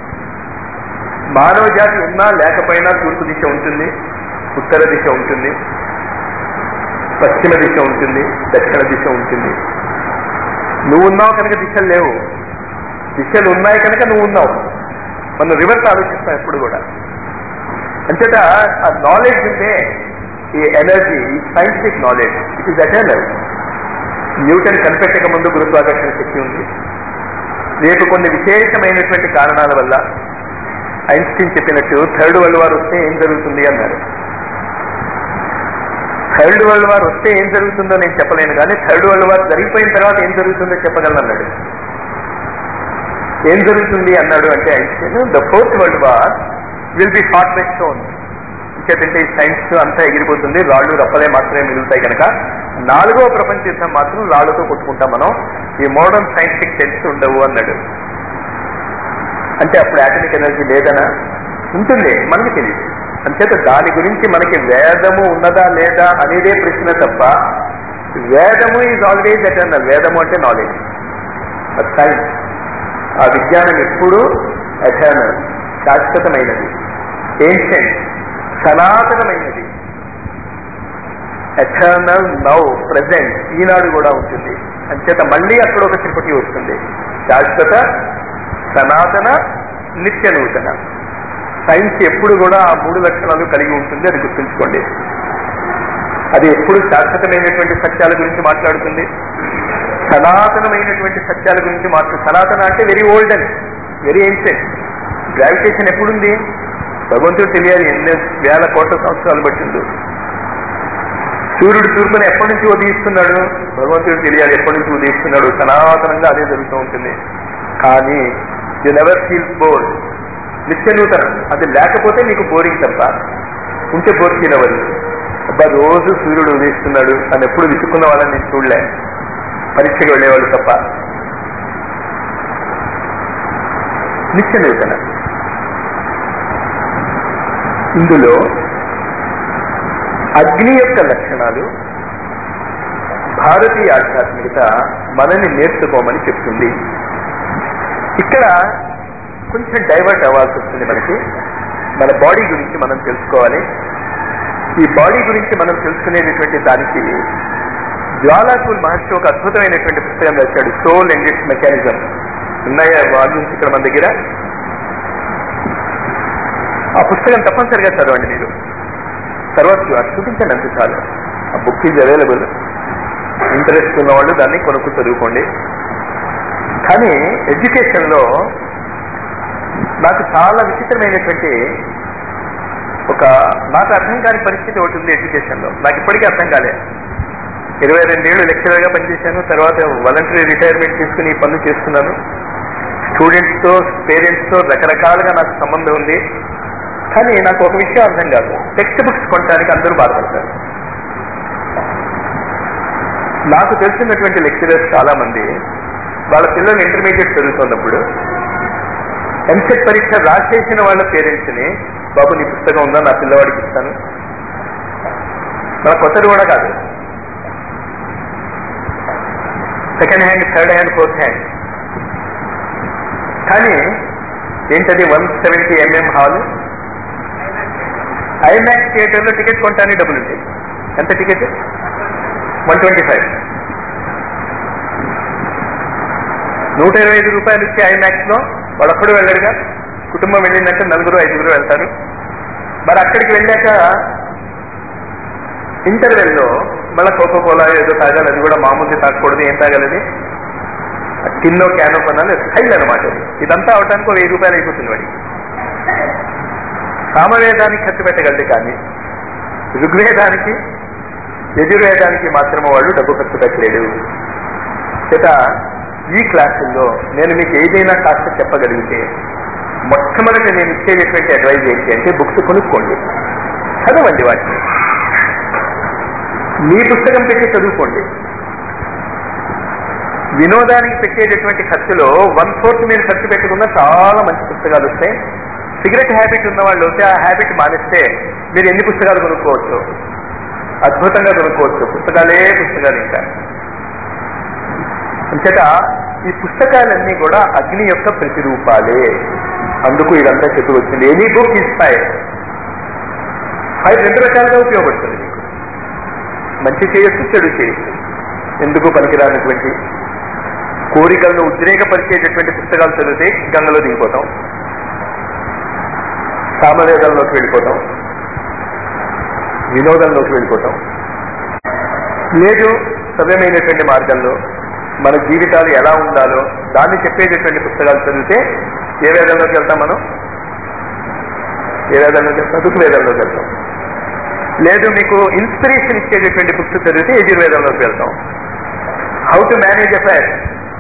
మానవ జాతి ఉన్నా లేకపోయినా తూర్పు దిశ ఉంటుంది ఉత్తర దిశ ఉంటుంది పశ్చిమ దిశ ఉంటుంది దక్షిణ దిశ ఉంటుంది నువ్వు ఉన్నావు కనుక దిశలు లేవు దిశలు ఉన్నాయి కనుక నువ్వు ఉన్నావు మనం రివర్స్ ఆలోచిస్తాం ఎప్పుడు కూడా అంచేత ఆ నాలెడ్జ్ ఉంటే ఈ ఎనర్జీ ఈ scientific knowledge it is eternal Newton కనిపెట్టక ముందు గురుత్వాకర్షణ శక్తి ఉంది రేపు కొన్ని విశేషమైనటువంటి కారణాల వల్ల ఐన్స్టీన్ చెప్పినట్టు థర్డ్ వరల్డ్ వార్ వస్తే ఏం జరుగుతుంది అన్నారు థర్డ్ వరల్డ్ వార్ వస్తే ఏం జరుగుతుందో నేను చెప్పలేను కానీ థర్డ్ వరల్డ్ వార్ జరిగిపోయిన తర్వాత ఏం జరుగుతుందో చెప్పగలను అన్నాడు ఏం జరుగుతుంది అన్నాడు అంటే Einstein the fourth world war will be fought by stone ఇంకేంటంటే ఈ సైన్స్ అంతా ఎగిరిపోతుంది రాళ్ళు రప్పలే మాత్రమే మిగులుతాయి కనుక నాలుగో ప్రపంచ యుద్ధం మాత్రం రాళ్లతో కొట్టుకుంటాం మనం ఈ మోడర్న్ సైంటిఫిక్ సెన్స్ ఉండవు అన్నాడు అంటే అప్పుడు యాటమిక్ ఎనర్జీ లేదనా ఉంటుంది మనకి తెలియదు అంచేత దాని గురించి మనకి వేదము ఉన్నదా లేదా అనేదే ప్రశ్న తప్ప వేదము ఈజ్ ఆల్వేజ్ ఎటర్నల్ వేదము అంటే నాలెడ్జ్ సైన్స్ ఆ విజ్ఞానం ఎప్పుడూ ఎటర్నల్ శాశ్వతమైనది ఏన్షియంట్ సనాతనమైనది ఎటర్నల్ నౌ ప్రజెంట్ ఈనాడు కూడా ఉంటుంది అంచేత మళ్ళీ అక్కడ ఒక త్రిపుటి వస్తుంది శాశ్వత సనాతన నిత్య నూతన సైన్స్ ఎప్పుడు కూడా ఆ మూడు లక్షణాలు కలిగి ఉంటుంది అది గుర్తుంచుకోండి అది ఎప్పుడు శాశ్వతమైనటువంటి సత్యాల గురించి మాట్లాడుతుంది సనాతనమైనటువంటి సత్యాల గురించి మాట్లాడు సనాతన అంటే very old and very ancient gravitation ఎప్పుడుంది భగవంతుడు తెలియాలి ఎన్ని వేల కోట్ల సంవత్సరాలు పట్టిందో సూర్యుడు తూర్పుని ఎప్పటి నుంచి ఉదయిస్తున్నాడు భగవంతుడు తెలియాలి ఎప్పటి నుంచి ఉదయిస్తున్నాడు సనాతనంగా అదే జరుగుతూ ఉంటుంది కానీ యు నెవర్ ఫీల్ బోర్ నిత్య నూతనం అది లేకపోతే నీకు బోరింగ్ తప్ప ఉంటే బోర్ ఫీల్ అవ్వదు అబ్బా రోజు సూర్యుడు ఉదయిస్తున్నాడు అని ఎప్పుడు విసుక్కున్న వాళ్ళని నేను చూడలే పరీక్షకు వెళ్ళేవాళ్ళు తప్ప నిత్య నూతన ఇందులో అగ్ని యొక్క లక్షణాలు భారతీయ ఆధ్యాత్మికత మనని నేర్చుకోమని చెప్తుంది ఇక్కడ కొంచెం డైవర్ట్ అవ్వాల్సి వస్తుంది మనకి మన బాడీ గురించి మనం తెలుసుకోవాలి ఈ బాడీ గురించి మనం తెలుసుకునేటటువంటి దానికి జ్వాలాకుల్ మహర్షి ఒక అద్భుతమైనటువంటి పుస్తకం రాశాడు సోల్ అండ్ ఇట్స్ మెకానిజం ఉన్నాయా వాల్యూమ్స్ ఇక్కడ మన దగ్గర ఆ పుస్తకం తప్పనిసరిగా చదవండి మీరు తర్వాత అది చూపించండి అంత చాలు ఆ బుక్ ఈజ్ అవైలబుల్ ఇంట్రెస్ట్ ఉన్న వాళ్ళు దాన్ని కొనుక్కు చదువుకోండి కానీ ఎడ్యుకేషన్లో నాకు చాలా విచిత్రమైనటువంటి ఒక నాకు అర్థం కాని పరిస్థితి ఒకటి ఉంది ఎడ్యుకేషన్లో నాకు ఇప్పటికీ అర్థం కాలే ఇరవై రెండేళ్లు లెక్చరర్గా పనిచేశాను తర్వాత వాలంటరీ రిటైర్మెంట్ తీసుకుని ఈ పనులు చేస్తున్నాను స్టూడెంట్స్తో పేరెంట్స్తో రకరకాలుగా నాకు సంబంధం ఉంది కానీ నాకు ఒక విషయం అర్థం కాదు టెక్స్ట్ బుక్స్ కొనడానికి అందరూ బాధపడతారు నాకు తెలిసినటువంటి లెక్చరర్స్ చాలా మంది వాళ్ళ పిల్లలు ఇంటర్మీడియట్ చదువుతున్నప్పుడు ఎంసెట్ పరీక్ష రాసేసిన వాళ్ళ పేరెంట్స్ని బాబు నీ పుస్తకం ఉందా నా పిల్లవాడికి ఇస్తాను మన కొత్తది కూడా కాదు second hand third hand fourth hand కానీ ఏంటది one seventy MM hall IMAX థియేటర్లో టికెట్ కొంటానికి డబ్బులు ఉంటాయి ఎంత టికెట్ వన్ ట్వంటీ ఫైవ్ నూట ఇరవై ఐదు రూపాయలు ఇచ్చే ఐమాక్స్ లో వాడొక్కడు వెళ్ళాడుగా కుటుంబం వెళ్ళిందంటే నలుగురు ఐదుగురు వెళ్తారు మరి అక్కడికి వెళ్ళాక ఇంటర్వెల్లో మళ్ళీ కోకో కోలా ఏదో తాగాలి అది కూడా మామూలుగా తాగకూడదు ఏం తాగాలి టిన్నో క్యానో కొనాలి స్టైల్ అనమాట ఇది. ఇదంతా అవడానికి ఒక వెయ్యి రూపాయలు అయిపోతుంది వాడికి సామవేదానికి ఖర్చు పెట్టగలదు కానీ ఋగ్వేదానికి యజుర్వేదానికి మాత్రమే వాళ్ళు డబ్బు ఖర్చు పెట్టలేడు చేత ఈ క్లాసుల్లో నేను మీకు ఏదైనా కాస్త చెప్పగలిగితే మొట్టమొదటి నేను ఇచ్చేటటువంటి అడ్వైజ్ ఏంటి అంటే బుక్స్ కొనుక్కోండి చదవండి వాటిని మీ పుస్తకం పెట్టి చదువుకోండి వినోదానికి పెట్టేటటువంటి ఖర్చులో వన్ ఫోర్త్ మీరు ఖర్చు పెట్టుకున్న చాలా మంచి పుస్తకాలు వస్తాయి సిగరెట్ హ్యాబిట్ ఉన్న వాళ్ళు వస్తే ఆ హ్యాబిట్ మానేస్తే మీరు ఎన్ని పుస్తకాలు కొనుక్కోవచ్చు అద్భుతంగా కొనుక్కోవచ్చు పుస్తకాలే పుస్తకాలు ఇంకా అంచేత ఈ పుస్తకాలన్నీ కూడా అగ్ని యొక్క ప్రతిరూపాలే అందుకు ఇదంతా చెప్పి వచ్చింది any book is fire fire రెండు రకాలుగా ఉపయోగపడుతుంది మీకు మంచి చేయొచ్చు చెడు చేయొచ్చు ఎందుకు పనికిరానటువంటి కోరికలను ఉద్రేకపరిచేటటువంటి పుస్తకాలు చదివితే గంగలో దిగిపోతాం సామవేదంలోకి వెళ్ళిపోతాం వినోదంలోకి వెళ్ళిపోతాం లేదు సవ్యమైనటువంటి మార్గంలో మన జీవితాలు ఎలా ఉండాలో దాన్ని చెప్పేటటువంటి పుస్తకాలు చదివితే ఏ వేదంలోకి వెళ్తాం మనం ఏ వేదంలోకి వెళ్తాం ఋతు వేదంలోకి వెళ్తాం లేదు మీకు ఇన్స్పిరేషన్ ఇచ్చేటటువంటి బుక్స్ చదివితే యజుర్వేదంలోకి వెళ్తాం హౌ టు మేనేజ్ అఫైర్స్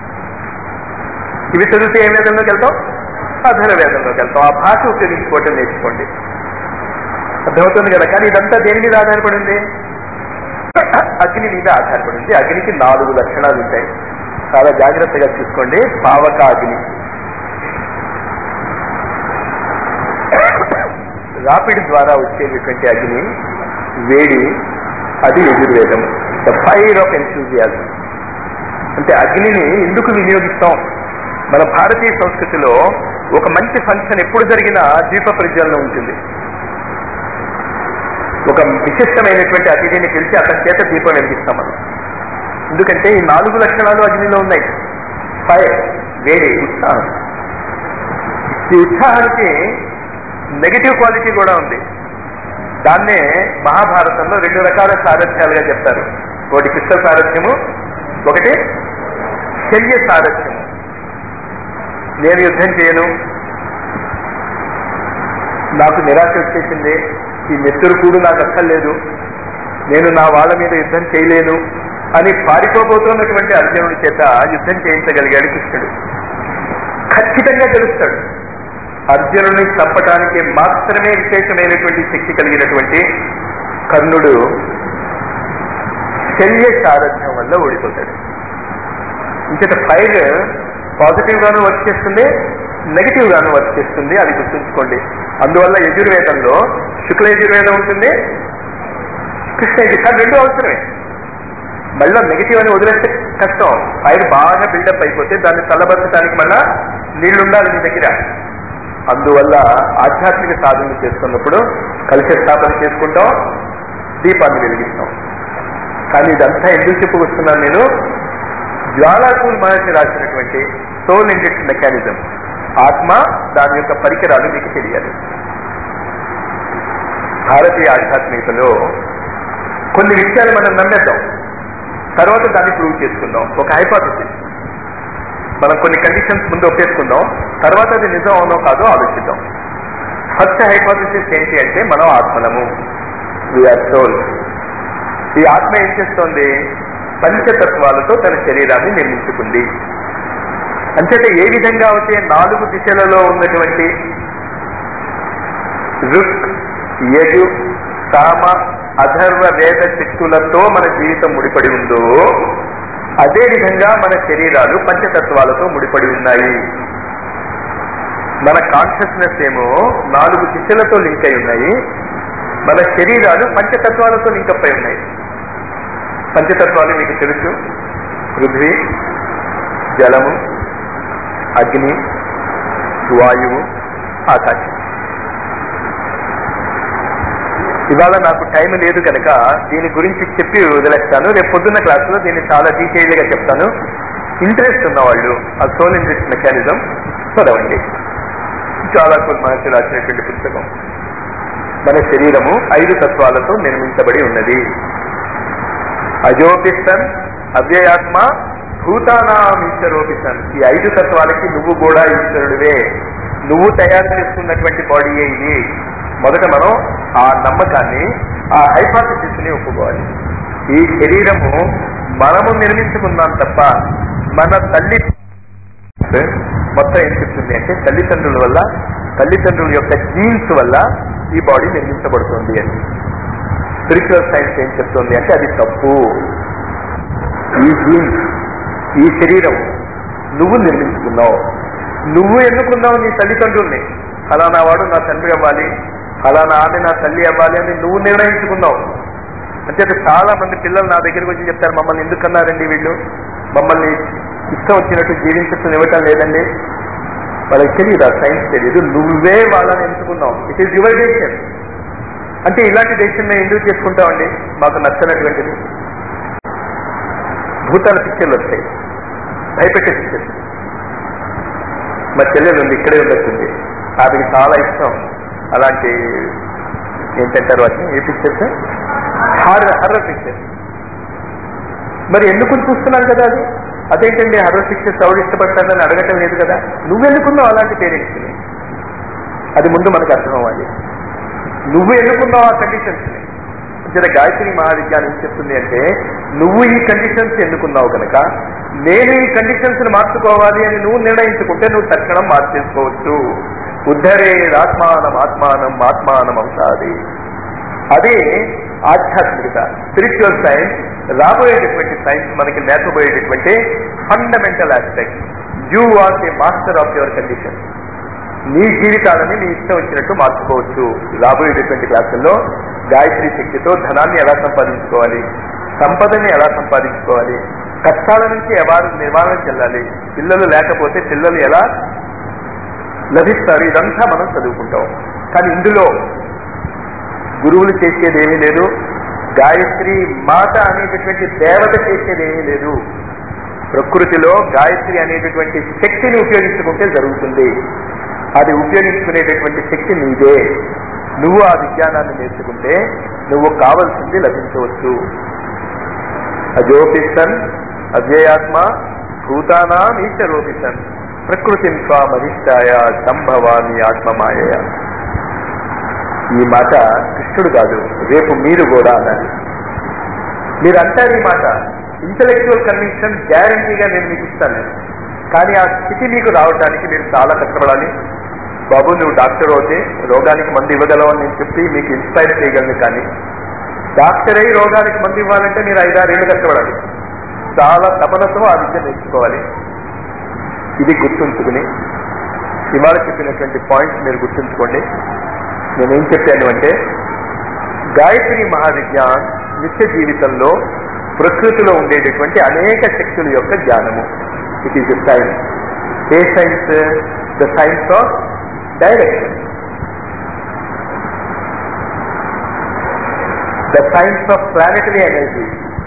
ఇవి చదివితే ఏ వేదంలోకి వెళ్తాం అధర వేదంలోకి వెళ్తాం ఆ భాష ఉపయోగించుకోవటం నేర్చుకోండి అర్థమవుతుంది కదా కానీ ఇదంతా దేని మీద ఆధారపడింది అగ్ని మీద ఆధారపడింది అగ్నికి నాలుగు లక్షణాలు ఉంటాయి చాలా జాగ్రత్తగా చూసుకోండి పావక అగ్ని రాపిడ్ ద్వారా వచ్చేటటువంటి అగ్ని వేడి అది యజుర్వేదం ద ఫైర్ ఆఫ్ ఎన్సూజియాజం అంటే అగ్నిని ఎందుకు వినియోగిస్తాం మన భారతీయ సంస్కృతిలో ఒక మంచి ఫంక్షన్ ఎప్పుడు జరిగినా దీప ప్రజ్వలన ఉంటుంది ఒక విశిష్టమైనటువంటి అతిథిని పిలిచి అతని చేత దీపం వెలిగిస్తాం మనం ఎందుకంటే ఈ నాలుగు లక్షణాలు అగ్నిలో ఉన్నాయి ఫైర్ వేడి ఉత్సాహం ఈ ఉత్సాహానికి నెగిటివ్ క్వాలిటీ కూడా ఉంది దాన్నే మహాభారతంలో రెండు రకాల సారథ్యాలుగా చెప్తారు ఒకటి కృష్ణ సారథ్యము ఒకటి శల్య సారథ్యము నేను యుద్ధం చేయను నాకు నిరాశ వచ్చేసింది ఈ నెత్తురు కూడు నాకు అక్కర్లేదు నేను నా వాళ్ళ మీద యుద్ధం చేయలేను అని పారిపోబోతున్నటువంటి అర్జునుడి చేత యుద్ధం చేయించగలిగాడు కృష్ణుడు ఖచ్చితంగా గెలుస్తాడు అర్జునుడిని చంపటానికి మాత్రమే విశేషమైనటువంటి శక్తి కలిగినటువంటి కర్ణుడు శల్య సారథ్యం వల్ల ఓడిపోతాడు ఇంకట ఫైర్ పాజిటివ్ గాను వర్క్ చేస్తుంది నెగిటివ్ గాను వర్క్ చేస్తుంది అది గుర్తుంచుకోండి అందువల్ల యజుర్వేదంలో శుక్ల యజుర్వేదం ఉంటుంది కృష్ణ యజుర్ రెండు అవసరమే మళ్ళీ నెగిటివ్ అని వదిలేస్తే కష్టం ఫైర్ బాగా బిల్డప్ అయిపోతే దాన్ని చల్లబరచడానికి మళ్ళా నీళ్లు ఉండాలి మీ దగ్గర అందువల్ల ఆధ్యాత్మిక సాధన చేసుకున్నప్పుడు కలిసి స్థాపన చేసుకుంటాం దీపాన్ని వెలిగిస్తాం కానీ ఇదంతా ఎందుకు చెప్పుకొస్తున్నాను నేను జ్వాలాకూల్ మహర్షి రాసినటువంటి సోల్ ఇంజెక్ట్ మెకానిజం ఆత్మ దాని యొక్క పరికరాలు మీకు తెలియాలి భారతీయ ఆధ్యాత్మికతలో కొన్ని విషయాలు మనం నమ్మేద్దాం తర్వాత దాన్ని ప్రూవ్ చేసుకుందాం ఒక హైపాథసిస్ మనం కొన్ని కండిషన్స్ ముందు ఒప్పేసుకుందాం తర్వాత అది నిజం అవునో కాదో ఆలోచిద్దాం ఫస్ట్ హైపాథసిస్ ఏంటి అంటే మనం ఆత్మలము వీఆర్ సోల్ ఈ ఆత్మ ఏం చేస్తోంది పంచతత్వాలతో తన శరీరాన్ని నిర్మించుకుంది అంచేత ఏ విధంగా అయితే నాలుగు దిశలలో ఉన్నటువంటి రుక్ యజు సామ అధర్వ వేద శక్తులతో మన జీవితం ముడిపడి ఉందో అదే విధంగా మన శరీరాలు పంచతత్వాలతో ముడిపడి ఉన్నాయి మన కాన్షియస్నెస్ ఏమో నాలుగు దిశలతో లింక్ అయి ఉన్నాయి మన శరీరాలు పంచతత్వాలతో లింకప్ అయి ఉన్నాయి పంచతత్వాలు మీకు తెలుసు పృథ్వీ జలము అగ్ని వాయువు ఆకాశం ఇవాళ నాకు టైం లేదు కనుక దీని గురించి చెప్పి వదిలేస్తాను రేపు పొద్దున్న క్లాసులో దీన్ని చాలా డీటెయిల్ గా చెప్తాను ఇంట్రెస్ట్ ఉన్నవాళ్ళు ఆ సోల్ ఇంట్రెస్ట్ మెకానిజం చదవండి చాలా కొన్ని మహర్షి రాసినటువంటి పుస్తకం మన శరీరము ఐదు తత్వాలతో నిర్మించబడి ఉన్నది అజోపిస్తన్ అవ్యయాత్మ భూతానాం ఈశ్వరోపిస్తన్ ఈ ఐదు తత్వాలకి నువ్వు కూడా ఈశ్వరుడివే నువ్వు తయారు చేసుకున్నటువంటి బాడీయే ఇది మొదట మనం ఆ నమ్మకాన్ని ఆ హైపాథసిస్ ని ఒప్పుకోవాలి ఈ శరీరము మనము నిర్మించుకున్నాం తప్ప మన తల్లి మొత్తం ఏం చెప్తుంది అంటే తల్లిదండ్రుల వల్ల తల్లిదండ్రుల యొక్క జీన్స్ వల్ల ఈ బాడీ నిర్మించబడుతుంది అని స్పిరిచువల్ సైన్స్ ఏం చెప్తుంది అంటే అది తప్పు ఈ జీన్స్ ఈ శరీరం నువ్వు నిర్మించుకున్నావు నువ్వు ఎన్నుకున్నావు నీ తల్లిదండ్రుల్ని ఫలానా వాడు నా తండ్రి అవ్వాలి ఫలానా ఆమె నా తల్లి అవ్వాలి అని నువ్వు నిర్ణయించుకున్నావు అంటే చాలా మంది పిల్లలు నా దగ్గరికి వచ్చి చెప్తారు మమ్మల్ని ఎందుకు అన్నారండి వీళ్ళు మమ్మల్ని ఇష్టం వచ్చినట్టు జీవించడం ఇవ్వటం లేదండి వాళ్ళకి తెలియదు ఆ సైన్స్ తెలియదు నువ్వే వాళ్ళని ఎంచుకున్నావు ఇట్ ఈస్ యువర్ డెసిషన్ అంటే ఇలాంటి డెసిషన్ మేము ఎందుకు చేసుకుంటామండి మాకు నచ్చనటువంటిది భూతాల పిక్చర్లు వస్తాయి భయపెట్టే పిక్చర్స్ మా చెల్లెలు ఉంది ఇక్కడే ఉండొచ్చింది ఆమెకి చాలా ఇష్టం అలాంటి ఏంటంటారు వాటిని A pictures horror horror pictures మరి ఎందుకు చూస్తున్నాం కదా అది అదేంటండి హర్రర్ పిక్చర్స్ ఎవరు ఇష్టపడతారని అడగటం లేదు కదా నువ్వెందుకున్నావు అలాంటి పేరెంట్స్ని అది ముందు మనకు అర్థం అవ్వాలి నువ్వు ఎన్నుకున్నావు ఆ కండిషన్స్ని అంటే గాయత్రి మహావిజ్ఞానం ఏం చెప్తుంది అంటే నువ్వు ఈ కండిషన్స్ ఎన్నుకున్నావు కనుక నేను ఈ కండిషన్స్ మార్చుకోవాలి అని నువ్వు నిర్ణయించుకుంటే నువ్వు తక్షణం మార్చేసుకోవచ్చు ఉద్ధరే ఆత్మానం ఆత్మానం ఆత్మానం అవుతాది అదే ఆధ్యాత్మికత స్పిరిచువల్ సైన్స్ రాబోయేటటువంటి సైన్స్ మనకి నేర్పబోయేటటువంటి fundamental aspect you are the master of your condition నీ జీవితాలని నీ ఇష్టం వచ్చినట్టు మార్చుకోవచ్చు రాబోయేటటువంటి క్లాసుల్లో గాయత్రి శక్తితో ధనాన్ని ఎలా సంపాదించుకోవాలి సంపదని ఎలా సంపాదించుకోవాలి కష్టాల నుంచి ఎవరు నివారణ చెందాలి పిల్లలు లేకపోతే పిల్లలు ఎలా లభిస్తారు ఇదంతా మనం చదువుకుంటాం కానీ ఇందులో గురువులు చేసేది ఏమీ లేదు గాయత్రి మాత అనేటటువంటి దేవత చేసేది ఏమీ లేదు ప్రకృతిలో గాయత్రి అనేటటువంటి శక్తిని ఉపయోగించుకుంటే జరుగుతుంది అది ఉపయోగించుకునేటటువంటి శక్తి నీదే నువ్వు ఆ విజ్ఞానాన్ని నేర్చుకుంటే నువ్వు కావలసింది లభించవచ్చు అజోపిసన్ అవ్యయాత్మ భూతానాం ఈశ్వరోపిసన్ ప్రకృతి స్వామధిష్టాయ సంభవామి ఆత్మమాయ ఈ మాట కృష్ణుడు కాదు రేపు మీరు కూడా అనాలి మీరు అంటారు ఈ మాట ఇంటలెక్చువల్ కన్విక్షన్ గ్యారంటీగా నేను మీకు ఇస్తాను కానీ ఆ స్థితి మీకు రావడానికి మీరు చాలా కష్టపడాలి బాబు నువ్వు డాక్టర్ అవుతే రోగానికి మందు ఇవ్వగలవు అని నేను చెప్పి మీకు ఇన్స్పైర్ చేయగలను కానీ డాక్టర్ అయి రోగానికి మందు ఇవ్వాలంటే మీరు ఐదారేళ్ళు కష్టపడాలి చాలా తపనతో ఆ విద్య నేర్చుకోవాలి ఇది గుర్తుంచుకుని ఇవాళ చెప్పినటువంటి పాయింట్స్ మీరు గుర్తుంచుకోండి నేనేం చెప్పాను అంటే గాయత్రి మహావిజ్ఞాన్ నిత్య జీవితంలో ప్రకృతిలో ఉండేటటువంటి అనేక శక్తుల యొక్క జ్ఞానము it is the science a science the science of direction the science of planetary energy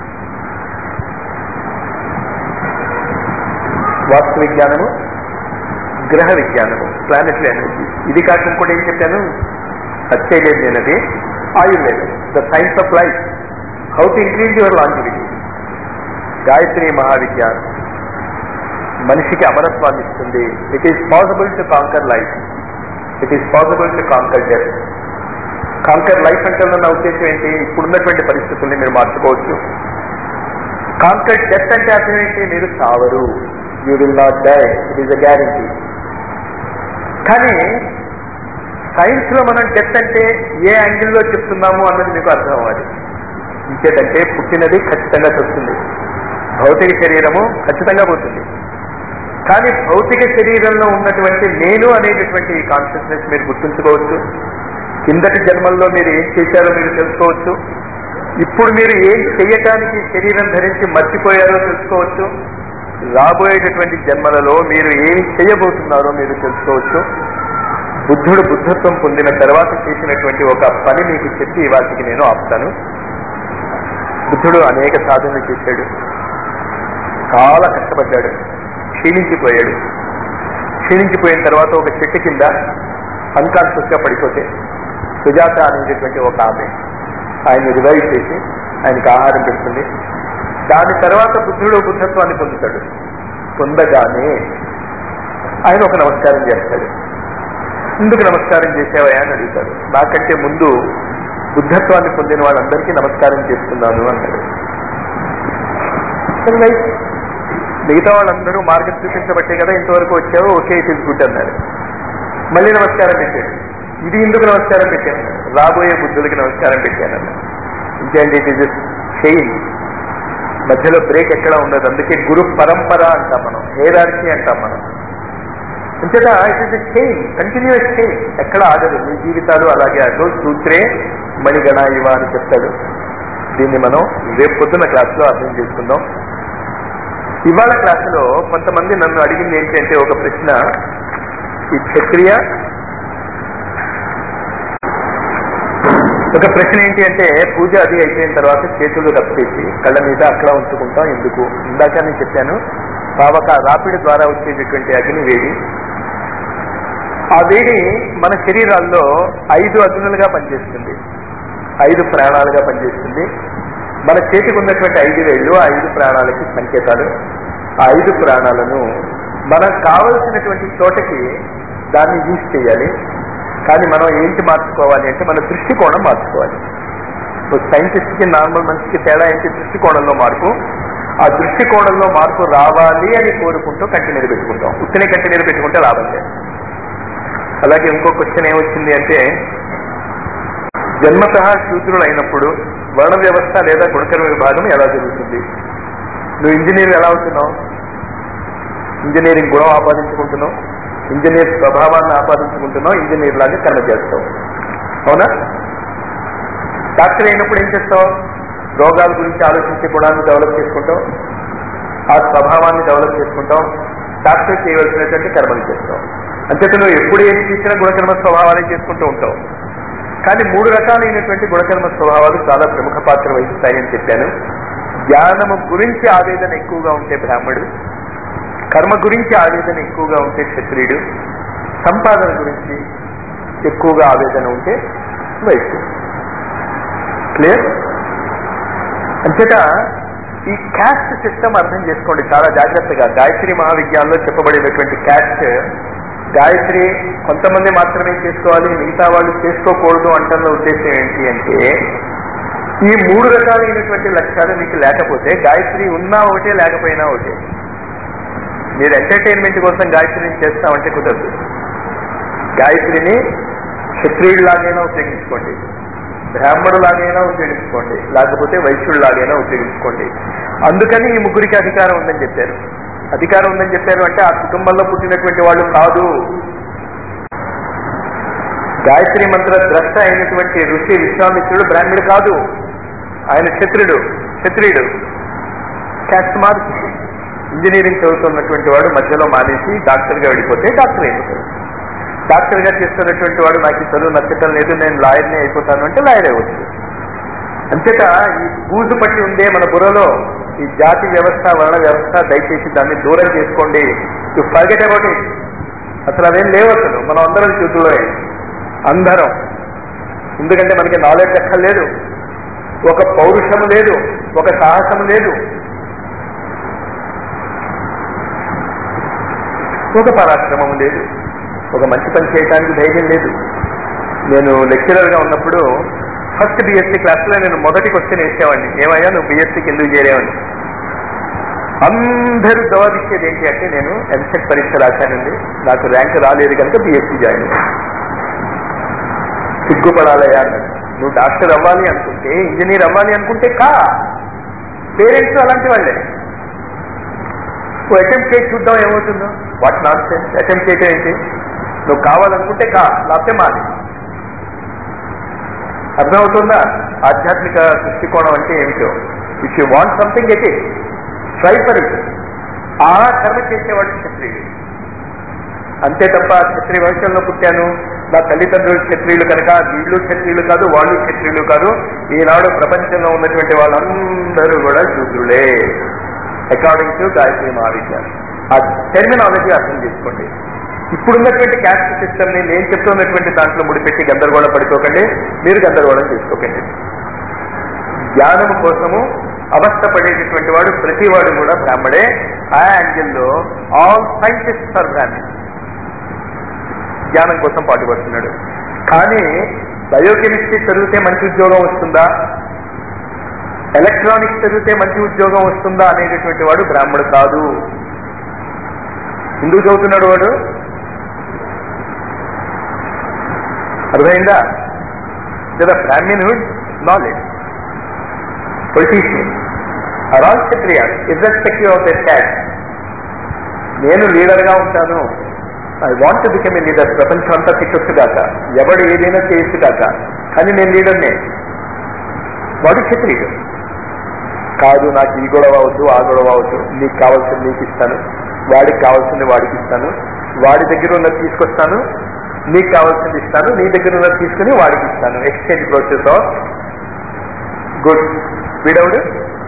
వాస్తు విజ్ఞానము గ్రహ విజ్ఞానము ప్లానెటరీ ఎనర్జీ ఇది కాకుండా కూడా ఏం చెప్పాను సత్యలేదు నేనది ఆయుర్వేదం the science of life how to increase your longevity Gayatri మహావిజ్ఞానం మనిషికి అమరత్వాన్ని ఇస్తుంది it is possible to conquer life it is possible to conquer death conquer life అంటే నా ఉద్దేశం ఏంటి ఇప్పుడున్నటువంటి పరిస్థితుల్ని మీరు మార్చుకోవచ్చు కాంకర్ డెత్ అంటే అర్థం ఏంటి మీరు సావరు you will not die it is a guarantee కానీ సైన్స్ లో మనం డెత్ అంటే ఏ యాంగిల్లో చెప్తున్నాము అన్నది మీకు అర్థం అవ్వాలి ఇంకేదంటే పుట్టినది ఖచ్చితంగా చస్తుంది భౌతిక శరీరము ఖచ్చితంగా పోతుంది కానీ భౌతిక శరీరంలో ఉన్నటువంటి నేను అనేటటువంటి ఈ కాన్షియస్నెస్ మీరు గుర్తుంచుకోవచ్చు కిందటి జన్మల్లో మీరు ఏం చేశారో మీరు తెలుసుకోవచ్చు ఇప్పుడు మీరు ఏం చేయటానికి శరీరం ధరించి మర్చిపోయారో తెలుసుకోవచ్చు రాబోయేటటువంటి జన్మలలో మీరు ఏం చేయబోతున్నారో మీరు తెలుసుకోవచ్చు బుద్ధుడు బుద్ధత్వం పొందిన తర్వాత చేసినటువంటి ఒక పని మీకు చెప్పి వాటికి నేను ఆపుతాను బుద్ధుడు అనేక సాధనలు చేశాడు చాలా కష్టపడ్డాడు క్షీణించిపోయాడు క్షీణించిపోయిన తర్వాత ఒక చెట్టు కింద అన్కాన్షియస్ గా పడిపోతే సుజాత అనేటటువంటి ఒక ఆమె ఆయన రివైవ్ చేసి ఆయనకి ఆహారం పెడుతుంది దాని తర్వాత బుద్ధుడు బుద్ధత్వాన్ని పొందుతాడు పొందగానే ఆయన ఒక నమస్కారం చేస్తాడు ఎందుకు నమస్కారం చేసేవయా అని అడుగుతాడు నాకంటే ముందు బుద్ధత్వాన్ని పొందిన వాళ్ళందరికీ నమస్కారం చేస్తున్నాను అన్నాడు రైట్ మిగతా వాళ్ళందరూ మార్గం చూపించబట్టే కదా ఇంతవరకు వచ్చావు ఓకే ఇట్ ఇస్ గుడ్ అన్నారు మళ్ళీ నమస్కారం పెట్టాడు ఇది ఎందుకు నమస్కారం పెట్టాను రాబోయే బుద్ధులకి నమస్కారం పెట్టాను అన్నాడు ఇంకేంటి ఇట్ ఇస్ చైన్ మధ్యలో బ్రేక్ ఎక్కడ ఉండదు అందుకే గురు పరంపర అంటాం మనం హేరార్కి అంటాం మనం అంచేత it is chain continuous chain ఎక్కడ ఆగదు మీ జీవితాలు అలాగే ఆగదు సూత్రే మణిగణ ఇవ అని చెప్తాడు దీన్ని మనం రేపు పొద్దున్న క్లాస్లో అర్థం చేసుకుందాం ఇవాళ క్లాసులో కొంతమంది నన్ను అడిగింది ఏంటంటే ఒక ప్రశ్న ఈ క్షత్రియ ఒక ప్రశ్న ఏంటి అంటే పూజ అది అయిపోయిన తర్వాత చేతులు రప్పేసి కళ్ళ మీద అక్కడ ఉంచుకుంటాం ఎందుకు ఇందాక నేను చెప్పాను పావక రాపిడి ద్వారా వచ్చేటటువంటి అగ్ని వేడి ఆ వేడి మన శరీరాల్లో ఐదు అగ్నులుగా పనిచేస్తుంది ఐదు ప్రాణాలుగా పనిచేస్తుంది మన చేతికి ఉన్నటువంటి ఐదు వేళ్ళు ఆ ఐదు ప్రాణాలకి సంకేతాలు ఆ ఐదు ప్రాణాలను మనకు కావలసినటువంటి చోటకి దాన్ని యూజ్ చేయాలి కానీ మనం ఏంటి మార్చుకోవాలి అంటే మన దృష్టికోణం మార్చుకోవాలి సైంటిస్ట్ కి నార్మల్ మనిషికి తేడా ఏంటి దృష్టికోణంలో మార్పు ఆ దృష్టికోణంలో మార్పు రావాలి అని కోరుకుంటూ కంటిన్యూ పెట్టుకుంటాం ఉత్తనే కంటిన్యూ పెట్టుకుంటే లాభం లేదు అలాగే ఇంకో క్వశ్చన్ ఏమొచ్చింది అంటే జన్మత శూద్రులు అయినప్పుడు వర్ణ వ్యవస్థ లేదా గుణకర్మ విభాగం ఎలా జరుగుతుంది నువ్వు ఇంజనీర్ ఎలా అవుతున్నావు ఇంజనీరింగ్ గుణం ఆపాదించుకుంటున్నావు ఇంజనీర్ స్వభావాన్ని ఆపాదించుకుంటున్నావు ఇంజనీర్ లాగా కర్మ చేస్తావు అవునా డాక్టర్ అయినప్పుడు ఏం చేస్తావు రోగాల గురించి ఆలోచించే గుణాన్ని డెవలప్ చేసుకుంటావు ఆ స్వభావాన్ని డెవలప్ చేసుకుంటాం డాక్టర్ చేయవలసినటువంటి కర్మలు చేస్తావు అంతేత నువ్వు ఎప్పుడు ఏది చేసినా గుణకర్మ స్వభావాన్ని చేసుకుంటూ ఉంటావు కానీ మూడు రకాలైనటువంటి గుణకర్మ స్వభావాలు చాలా ప్రముఖ పాత్ర వహిస్తాయని చెప్పాను జ్ఞానము గురించి ఆవేదన ఎక్కువగా ఉంటే బ్రాహ్మడు కర్మ గురించి ఆవేదన ఎక్కువగా ఉంటే క్షత్రియుడు సంపాదన గురించి ఎక్కువగా ఆవేదన ఉంటే వైశ్యుడు క్లియర్ అంచేత ఈ క్యాస్ట్ సిస్టమ్ అర్థం చేసుకోండి చాలా జాగ్రత్తగా గాయత్రి మహావిజ్ఞానంలో చెప్పబడేటటువంటి క్యాస్ట్ గాయత్రి కొంతమంది మాత్రమే చేసుకోవాలి మిగతా వాళ్ళు చేసుకోకూడదు అంటున్న ఉద్దేశం ఏంటి అంటే ఈ మూడు రకాలైనటువంటి లక్ష్యాలు మీకు లేకపోతే గాయత్రి ఉన్నా ఒకటే లేకపోయినా ఒకటే మీరు ఎంటర్టైన్మెంట్ కోసం గాయత్రిని చేస్తామంటే కుదరదు గాయత్రిని క్షత్రియుడిలాగైనా ఉపయోగించుకోండి బ్రాహ్మణులాగైనా ఉపయోగించుకోండి లేకపోతే వైశ్యుడిలాగైనా ఉపయోగించుకోండి అందుకని ఈ ముగ్గురికి అధికారం ఉందని చెప్పారు అధికారం ఉందని చెప్పారు అంటే ఆ కుటుంబంలో పుట్టినటువంటి వాళ్ళు కాదు గాయత్రి మంత్ర ద్రష్ట అయినటువంటి ఋషి విశ్వామిత్రుడు బ్రాహ్మణుడు కాదు ఆయన క్షత్రుడు క్షత్రియుడు క్యాస్ట్ మార్చి ఇంజనీరింగ్ చదువుతున్నటువంటి వాడు మధ్యలో మానేసి డాక్టర్గా వెళ్ళిపోతే డాక్టర్ అయిపోతాడు డాక్టర్గా చేస్తున్నటువంటి వాడు నాకు ఈ చదువు నచ్చటం లేదు నేను లాయర్ని అయిపోతాను అంటే లాయర్ అవ్వచ్చు అంచేత ఈ బూజు పట్టి ఉందే మన బుర్రలో ఈ జాతి వ్యవస్థ వర్ణ వ్యవస్థ దయచేసి దాన్ని దూరం చేసుకోండి టు ఫర్గెట్ అబౌట్ ఇట్ అసలు అదేం లేవు అసలు మనం అందరం చేతుల్లో అందరం ఎందుకంటే మనకి నాలెడ్జ్ ఎక్కర్లేదు ఒక పౌరుషము లేదు ఒక సాహసము లేదు ఒక పరాక్రమం లేదు ఒక మంచి పని చేయడానికి ధైర్యం లేదు నేను లెక్చరర్గా ఉన్నప్పుడు ఫస్ట్ బీఎస్సీ క్లాస్లో నేను మొదటి క్వశ్చన్ వేసేవాడిని ఏమయ్యా నువ్వు బీఎస్సీకి ఎందుకు చేరేవని అందరూ జవాబిచ్చేది ఏంటి అంటే నేను ఎంసెట్ పరీక్ష రాశానండి నాకు ర్యాంక్ రాలేదు కనుక బీఎస్సీ జాయిన్ అయ్యాను సిగ్గుపడాలయ్యా అన్నాడు నువ్వు డాక్టర్ అవ్వాలి అనుకుంటే ఇంజనీర్ అవ్వాలి అనుకుంటే కా పేరెంట్స్ అలాంటి వాళ్ళే నువ్వు అటెంప్ట్ చేసి చూద్దాం ఏమవుతుందో వాట్ నాట్ సెన్స్ అటెంప్ట్ చేయటం ఏంటి నువ్వు కావాలనుకుంటే కా లేకపోతే మాది అర్థమవుతుందా ఆధ్యాత్మిక దృష్టికోణం అంటే ఏమిటో if you want something at it try for it ఆ కర్మ చేసేవాడు క్షత్రియుడు అంతే తప్ప క్షత్రియ వంశంలో పుట్టాను నా తల్లిదండ్రులు క్షత్రియులు కనుక వీళ్ళు క్షత్రియులు కాదు వాళ్ళు క్షత్రియులు కాదు ఈనాడు ప్రపంచంలో ఉన్నటువంటి వాళ్ళందరూ కూడా శూద్రులే అకార్డింగ్ టు గాయత్రి మహావిద్యాలయం ఆ టెర్మినాలజీ అర్థం చేసుకోండి ఇప్పుడున్నటువంటి క్యాస్ట్ సిస్టమ్ ని నేను చెప్తున్నటువంటి దాంట్లో ముడిపెట్టి గందరగోళం పడిపోకండి మీరు గందరగోళం చేసుకోకండి జ్ఞానం కోసము అవస్థ పడేటటువంటి వాడు ప్రతి వాడు కూడా బ్రాహ్మడే ఆ యాంగిల్లో ఆల్ సైంటిస్ట్ ఆర్ బ్రాహ్మణ్ జ్ఞానం కోసం పాటుపడుతున్నాడు కానీ బయోకెమిస్ట్రీ చదివితే మంచి ఉద్యోగం వస్తుందా ఎలక్ట్రానిక్స్ చదివితే మంచి ఉద్యోగం వస్తుందా అనేటటువంటి వాడు బ్రాహ్మడు కాదు ఎందుకు చదువుతున్నాడు వాడు అర్థమైందా లేదా brahminhood knowledge politician are all Kshatriyas irrespective of their caste నేను లీడర్గా ఉంటాను I want become a leader ప్రపంచం అంతా తిట్టొచ్చు కాక ఎవడు ఏదైనా చేయొచ్చు కాక కానీ నేను లీడర్నే వాడు క్షత్రియుడు కాదు నాకు ఈ గొడవ అవద్దు ఆ గొడవ అవద్దు నీకు కావాల్సింది నీకు ఇస్తాను వాడికి కావాల్సింది వాడికి ఇస్తాను వాడి దగ్గర ఉన్నది తీసుకొస్తాను నీకు కావాల్సింది ఇస్తాను నీ దగ్గర ఉన్నది తీసుకుని వాడికి ఇస్తాను ఎక్స్చేంజ్ ప్రాసెస్ ఆఫ్ గుడ్ వీడవుడు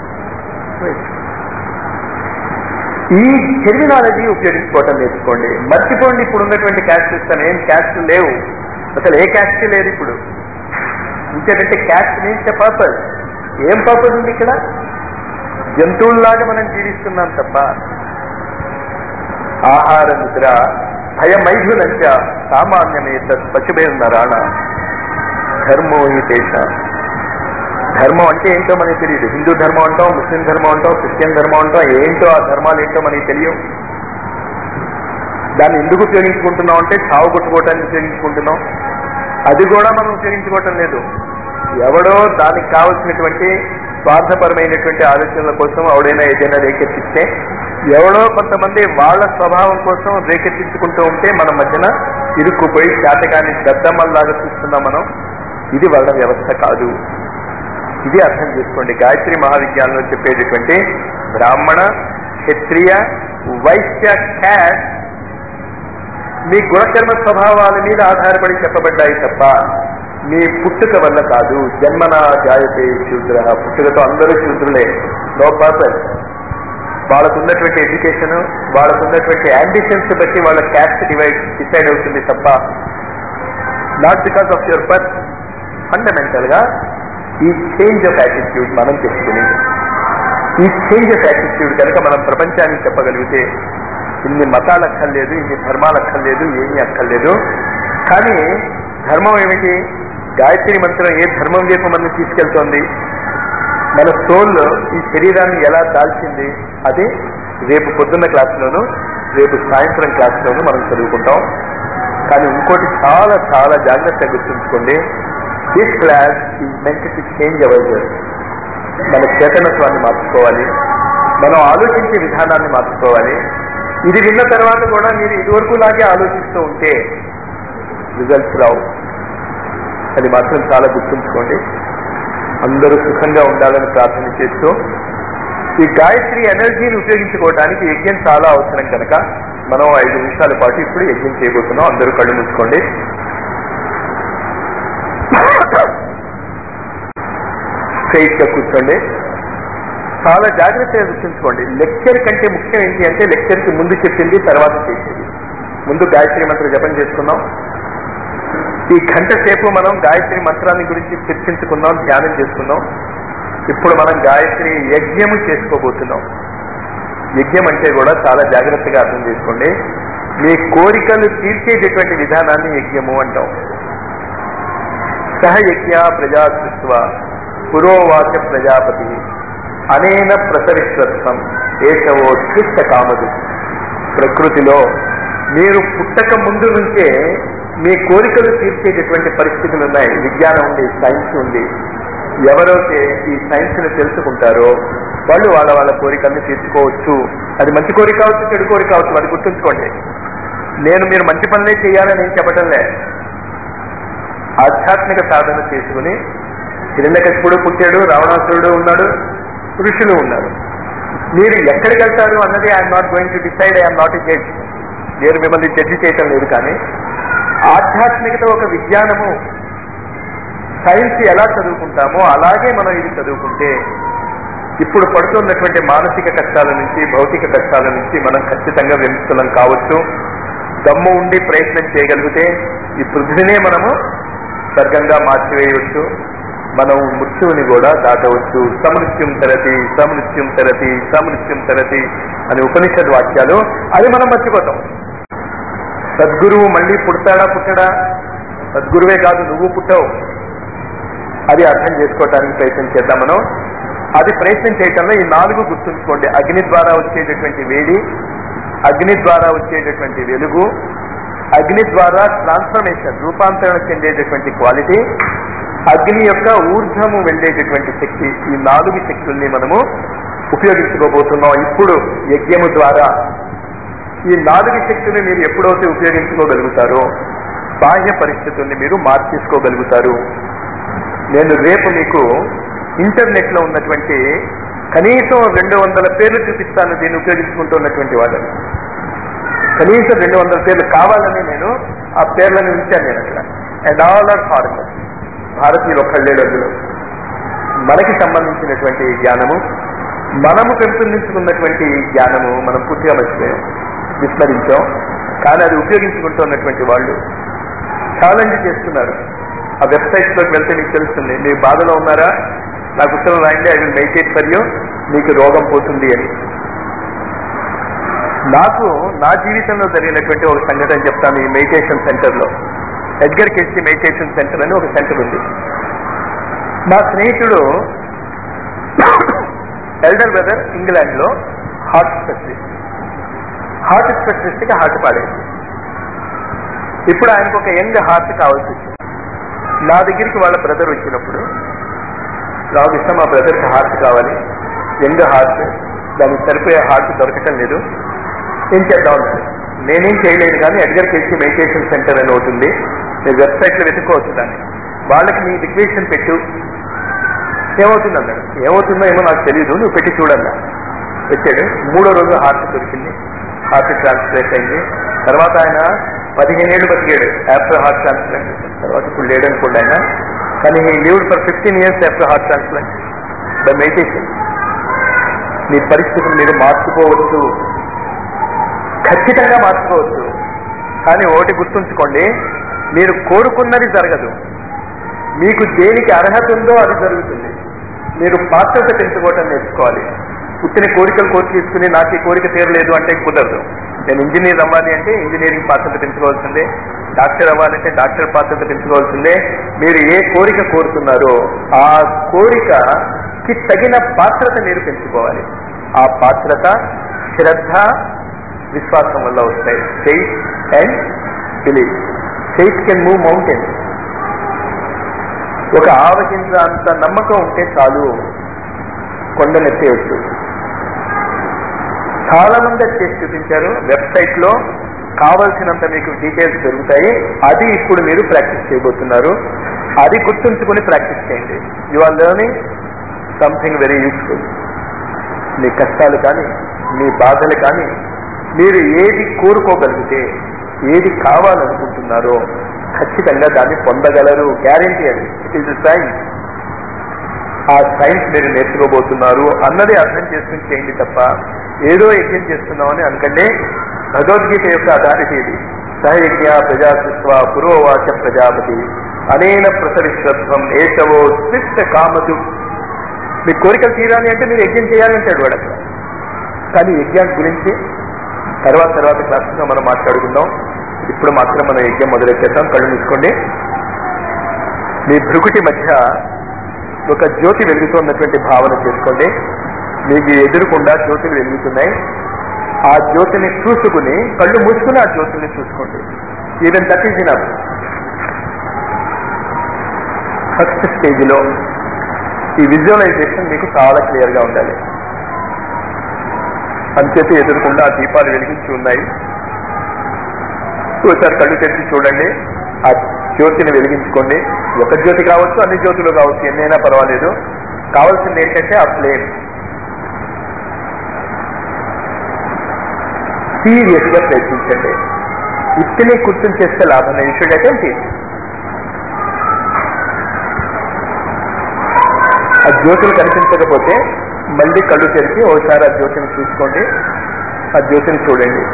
ఈ టెర్మినాలజీ ఉపయోగించుకోవటం నేర్చుకోండి మర్చిపోండి ఇప్పుడు ఉన్నటువంటి క్యాస్ట్ సిస్టమ్ ఏం క్యాస్ట్ లేవు అసలు ఏ క్యాస్ట్ లేదు ఇప్పుడు ఇంకేంటంటే క్యాస్ట్ మీన్స్ పర్పస్ ఏం పర్పస్ ఉంది ఇక్కడ జంతువుల్లాగా మనం జీవిస్తున్నాం తప్ప ఆహార నిద్ర భయమైథునంచ సామాన్యమే తత్ పశుభేన్నరాణ ధర్మో ఈ దేశ ధర్మం అంటే ఏంటో మనకి తెలియదు హిందూ ధర్మం అంటాం ముస్లిం ధర్మం అంటాం క్రిస్టియన్ ధర్మం అంటాం ఏంటో ఆ ధర్మాలు ఏంటో మనకి తెలియవు దాన్ని ఎందుకు ఉపయోగించుకుంటున్నాం అంటే చావు కొట్టుకోవటానికి ఉపయోగించుకుంటున్నాం అది కూడా మనం ఉపయోగించుకోవటం లేదు ఎవడో దానికి కావలసినటువంటి స్వార్థపరమైనటువంటి ఆలోచనల కోసం ఎవడైనా ఏదైనా రేకెత్తిస్తే ఎవడో కొంతమంది వాళ్ళ స్వభావం కోసం రేకెత్తించుకుంటూ ఉంటే మన మధ్యన ఇరుక్కుపోయి శాతకాన్ని దద్దమ్మల్లాగా చూస్తున్నాం మనం ఇది వాళ్ళ వ్యవస్థ కాదు ఇది అర్థం చేసుకోండి గాయత్రి మహావిజ్ఞానంలో చెప్పేటటువంటి బ్రాహ్మణ క్షత్రియ వైశ్య క్యాట్ మీ గుణకర్మ స్వభావాల మీద ఆధారపడి చెప్పబడ్డాయి తప్ప మీ పుట్టుక వల్ల కాదు జన్మన జాయతే శూద్ర పుట్టుకతో అందరూ శూద్రులే నో పర్పస్ వాళ్ళకున్నటువంటి ఎడ్యుకేషన్ వాళ్ళకున్నటువంటి అంబిషన్స్ బట్టి వాళ్ళ క్యాస్ట్ డివైడ్ డిసైడ్ అవుతుంది తప్ప not because of your birth fundamental గా ఈ చేంజ్ ఆఫ్ యాటిట్యూడ్ మనం తెచ్చుకుని ఈ చేంజ్ ఆఫ్ యాటిట్యూడ్ కనుక మనం ప్రపంచానికి చెప్పగలిగితే ఇన్ని మతాలు అక్కర్లేదు ఇన్ని ధర్మాలు అక్కర్లేదు ఏమీ అక్కర్లేదు కానీ ధర్మం ఏమిటి గాయత్రి మంత్రం ఏ ధర్మం వైపు మనం తీసుకెళ్తోంది మన సోల్ ఈ శరీరాన్ని ఎలా దాల్చింది అది రేపు పొద్దున్న క్లాస్లోను రేపు సాయంత్రం క్లాస్లోను మనం చదువుకుంటాం కానీ ఇంకోటి చాలా చాలా జాగ్రత్తగా గుర్తుంచుకోండి this class is meant to change our మన చేతనత్వాన్ని మార్చుకోవాలి మనం ఆలోచించే విధానాన్ని మార్చుకోవాలి ఇది విన్న తర్వాత కూడా మీరు ఇదివరకు లాగే ఆలోచిస్తూ ఉంటే రిజల్ట్స్ రావు అది మాత్రం చాలా గుర్తుంచుకోండి అందరూ సుఖంగా ఉండాలని ప్రార్థన చేస్తూ ఈ గాయత్రి ఎనర్జీని ఉపయోగించుకోవడానికి యజ్ఞం చాలా అవసరం కనుక మనం ఐదు నిమిషాల పాటు ఇప్పుడు యజ్ఞం చేయబోతున్నాం అందరూ కళ్ళు మూసుకోండి స్ట్రైట్ గా కూర్చోండి చాలా జాగ్రత్తగా గుర్తుంచుకోండి లెక్చర్ కంటే ముఖ్యం ఏంటి అంటే లెక్చర్ కి ముందు చెప్పింది తర్వాత చేసేది ముందు గాయత్రి మంత్ర జపం చేసుకున్నాం ఈ గంట సేపు మనం గాయత్రి మంత్రాన్ని గురించి చర్చించుకున్నాం ధ్యానం చేసుకున్నాం ఇప్పుడు మనం గాయత్రి యజ్ఞము చేసుకోబోతున్నాం యజ్ఞం అంటే కూడా చాలా జాగ్రత్తగా అర్థం చేసుకోండి మీ కోరికలు తీర్చేటటువంటి విధానాన్ని యజ్ఞము అంటాం సహయజ్ఞ ప్రజా సృష్వ పురోవాచ ప్రజాపతి అనేన ప్రసరిత్వం ఏషవోత్కృష్ట కామదు ప్రకృతిలో మీరు పుట్టక ముందు నుంచే మీ కోరికలు తీర్చేటటువంటి పరిస్థితులు ఉన్నాయి విజ్ఞానం ఉంది సైన్స్ ఉంది ఎవరైతే ఈ సైన్స్ ని తెలుసుకుంటారో వాళ్ళు వాళ్ళ వాళ్ళ కోరికల్ని తీర్చుకోవచ్చు అది మంచి కోరిక కావచ్చు చెడు కోరిక కావచ్చు అది గుర్తుంచుకోండి నేను మీరు మంచి పనులే చేయాలని నేను చెప్పటంలే ఆధ్యాత్మిక సాధన చేసుకుని హిరణ్యకశిపుడు పుట్టాడు రావణాసురుడు ఉన్నాడు ఋషులు ఉన్నారు మీరు ఎక్కడికి వెళ్తారు అన్నది I'm not going to decide I'm not judge నేను మిమ్మల్ని జడ్జి చేయటం లేదు కానీ ఆధ్యాత్మికత ఒక విజ్ఞానము సైన్స్ ఎలా చదువుకుంటామో అలాగే మనం ఇది చదువుకుంటే ఇప్పుడు పడుతున్నటువంటి మానసిక కష్టాల నుంచి భౌతిక కష్టాల నుంచి మనం ఖచ్చితంగా విముక్తులం కావచ్చు దమ్ము ఉండి ప్రయత్నం చేయగలిగితే ఈ పృథ్వీనే మనము స్వర్గంగా మార్చివేయవచ్చు మనం మృత్యువుని కూడా దాటవచ్చు సమృత్యం తరతి సమృత్యం తరతి సమృత్యం తరతి అని ఉపనిషద్ వాక్యాలు అది మనం మర్చిపోతాం సద్గురువు మళ్ళీ పుడతాడా పుట్టడా సద్గురువే కాదు నువ్వు పుట్టావు అది అర్థం చేసుకోవటానికి ప్రయత్నం చేద్దాం మనం అది ప్రయత్నం చేయటంలో ఈ నాలుగు గుర్తుంచుకోండి అగ్ని ద్వారా వచ్చేటటువంటి వేడి అగ్ని ద్వారా వచ్చేటటువంటి వెలుగు అగ్ని ద్వారా ట్రాన్స్ఫర్మేషన్ రూపాంతరణ చెందేటటువంటి క్వాలిటీ అగ్ని యొక్క ఊర్ధము వెళ్ళేటటువంటి శక్తి ఈ నాలుగు శక్తుల్ని మనము ఉపయోగించుకోబోతున్నాం ఇప్పుడు యజ్ఞము ద్వారా ఈ నాలుగు శక్తులు మీరు ఎప్పుడైతే ఉపయోగించుకోగలుగుతారో బాహ్య పరిస్థితుల్ని మీరు మార్చేసుకోగలుగుతారు నేను రేపు మీకు ఇంటర్నెట్ లో ఉన్నటువంటి కనీసం రెండు వందల పేర్లు చూపిస్తాను దీన్ని ఉపయోగించుకుంటున్నటువంటి వాళ్ళని కనీసం రెండు వందల పేర్లు కావాలని నేను ఆ పేర్లను ఉంచాను నేను అక్కడ అండ్ ఆల్ ఆర్ ఫారినర్ భారతీయులు ఒక్కళ్ళే అందులో మనకి సంబంధించినటువంటి ఈ జ్ఞానము మనము పెంపొందించుకున్నటువంటి ఈ జ్ఞానము మనం పూర్తిగా మర్చిపోయాం విస్మరించాం కానీ అది ఉపయోగించుకుంటున్నటువంటి వాళ్ళు ఛాలెంజ్ చేస్తున్నారు ఆ వెబ్సైట్ లోకి వెళ్తే మీకు తెలుస్తుంది మీరు బాధలో ఉన్నారా నాకు ఉత్తరం రాయండి I will meditate for you మీకు రోగం పోతుంది అని నాకు నా జీవితంలో జరిగినటువంటి ఒక సంఘటన చెప్తాను ఈ మెడిటేషన్ సెంటర్ లో ఎడ్గర్ కేసీ మెడిటేషన్ సెంటర్ అని ఒక సెంటర్ ఉంది మా స్నేహితుడు ఎల్డర్ బ్రదర్ ఇంగ్లాండ్ లో హార్ట్ స్పెషలిస్ట్ హార్ట్ స్పెషలిస్ట్ కి హార్ట్ పాడేది ఇప్పుడు ఆయనకు ఒక యంగ్ హార్ట్ కావాల్సి వచ్చింది నా దగ్గరికి వాళ్ళ బ్రదర్ వచ్చినప్పుడు నాకు ఇష్టం మా బ్రదర్కి హార్ట్ కావాలి యంగ్ హార్ట్ దానికి సరిపోయే హార్ట్ దొరకటం లేదు ఏం చేద్దాం అన్నాడు నేనేం చేయలేదు కానీ ఎడ్గర్ కేసీ మెడిటేషన్ సెంటర్ అని ఒకటి ఉంది మీరు వెబ్సైట్లో వెతుక్కోవచ్చు దాన్ని వాళ్ళకి నీ రిక్వేషన్ పెట్టు ఏమవుతుంది అన్నాడు ఏమవుతుందో ఏమో నాకు తెలియదు నువ్వు పెట్టి చూడన్నా పెట్టాడు మూడో రోజు హార్ట్ దొరికింది హార్ట్ ట్రాన్స్ప్లేట్ అయింది తర్వాత ఆయన పదిహేను ఏళ్ళు బతికాడు ఆఫ్టర్ హార్ట్ ట్రాన్స్ప్లాంట్ తర్వాత ఇప్పుడు లేడనుకోండి ఆయన కానీ he lived for fifteen years after heart transplant by meditation మీ పరిస్థితులు మీరు మార్చుకోవచ్చు ఖచ్చితంగా మార్చుకోవచ్చు కానీ ఒకటి గుర్తుంచుకోండి మీరు కోరుకున్నది జరగదు మీకు దేనికి అర్హత ఉందో అది జరుగుతుంది మీరు పాత్రత పెంచుకోవటం నేర్చుకోవాలి పుట్టిన కోరికలు కోరి తీసుకుని నాకు ఈ కోరిక తీరలేదు అంటే కుదరదు నేను ఇంజనీర్ అవ్వాలి అంటే ఇంజనీరింగ్ పాత్రత పెంచుకోవాల్సిందే డాక్టర్ అవ్వాలంటే డాక్టర్ పాత్రత పెంచుకోవాల్సిందే మీరు ఏ కోరిక కోరుతున్నారో ఆ కోరికకి తగిన పాత్రత మీరు పెంచుకోవాలి ఆ పాత్రత శ్రద్ధ విశ్వాసం వల్ల వస్తాయి faith and believe faith can move mountains ఒక ఆవగింజ అంత నమ్మకం ఉంటే చాలు కొండనెత్తేయచ్చు చాలా మంది అది చేసి చూపించారు వెబ్సైట్ లో కావలసినంత మీకు డీటెయిల్స్ దొరుకుతాయి అది ఇప్పుడు మీరు ప్రాక్టీస్ చేయబోతున్నారు అది గుర్తుంచుకుని ప్రాక్టీస్ చేయండి you are learning something very useful మీ కష్టాలు కానీ మీ బాధలు కానీ మీరు ఏది కోరుకోగలిగితే ఏది కావాలనుకుంటున్నారో ఖచ్చితంగా దాన్ని పొందగలరు గ్యారంటీ అది ఇట్ ఈస్ సైన్స్ ఆ సైన్స్ మీరు నేర్చుకోబోతున్నారు అన్నది అర్థం చేసుకుని చేయండి తప్ప ఏదో యజ్ఞం చేస్తున్నామని అనుకంటే భగవద్గీత యొక్క అథారిటీ ఇది సహయజ్ఞ ప్రజాసృత్వ పురోవాచ ప్రజాపతి అనేన ప్రసరిశ్వత్వం ఏషవో స్విష్ట కామతు మీ కోరికలు తీరాలి అంటే మీరు యజ్ఞం చేయాలి అంటాడు వాడు అక్కడ కానీ యజ్ఞం గురించి తర్వాత తర్వాత క్లాసులో మనం మాట్లాడుకుందాం ఇప్పుడు మాత్రం మనం యజ్ఞం మొదలెట్టేద్దాం కళ్ళు మూసుకోండి మీ భృకుటి మధ్య ఒక జ్యోతి వెలుగుతున్నటువంటి భావన చేసుకోండి మీకు ఎదురుకుండా జ్యోతులు వెలుగుతున్నాయి ఆ జ్యోతిని చూసుకుని కళ్ళు మూసుకుని ఆ జ్యోతిని చూసుకోండి even that is enough first స్టేజ్లో ఈ విజువలైజేషన్ మీకు చాలా క్లియర్గా ఉండాలి అంచేత ఎదురుకుండా ఆ దీపాలు వెలిగించి ఉన్నాయి ఒకసారి కళ్ళు తెరిచి చూడండి ఆ జ్యోతిని వెలిగించుకోండి ఒక జ్యోతి కావచ్చు అన్ని జ్యోతులు కావచ్చు ఎన్నైనా పర్వాలేదు కావాల్సింది ఏంటంటే ఆ ఫ్లేమ్ సీరియస్ గా ప్రయత్నించండి ఇట్టిని కూర్చొని చేస్తే లాభం లేదు షుడ్ అటెంప్ట్ ఇట్ ఆ జ్యోతులు కనిపించకపోతే మళ్ళీ కళ్ళు తెరిచి ఒకసారి ఆ జ్యోతిని చూసుకోండి ఆ జ్యోతిని చూడండి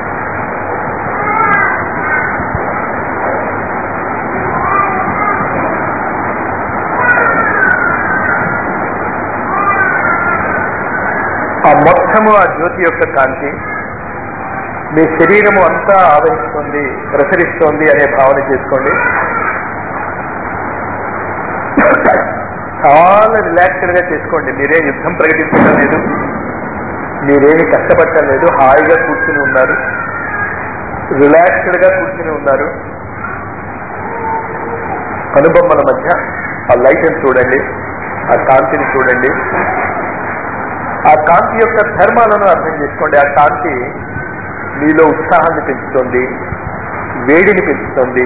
ఆ మొత్తము ఆ జ్యోతి యొక్క కాంతి మీ శరీరము అంతా ఆవరిస్తుంది ప్రసరిస్తోంది అనే భావన చేసుకోండి చాలా రిలాక్స్డ్ గా చేసుకోండి మీరే యుద్ధం ప్రకటించడం లేదు మీరేమి కష్టపడటం లేదు హాయిగా కూర్చుని ఉన్నారు రిలాక్స్డ్ గా కూర్చుని ఉన్నారు కనుబొమ్మల మధ్య ఆ లైట్ని చూడండి ఆ కాంతిని చూడండి ఆ కాంతి యొక్క ధర్మాలను అర్థం చేసుకోండి ఆ కాంతి మీలో ఉత్సాహాన్ని పెంచుతుంది వేడిని పెంచుతుంది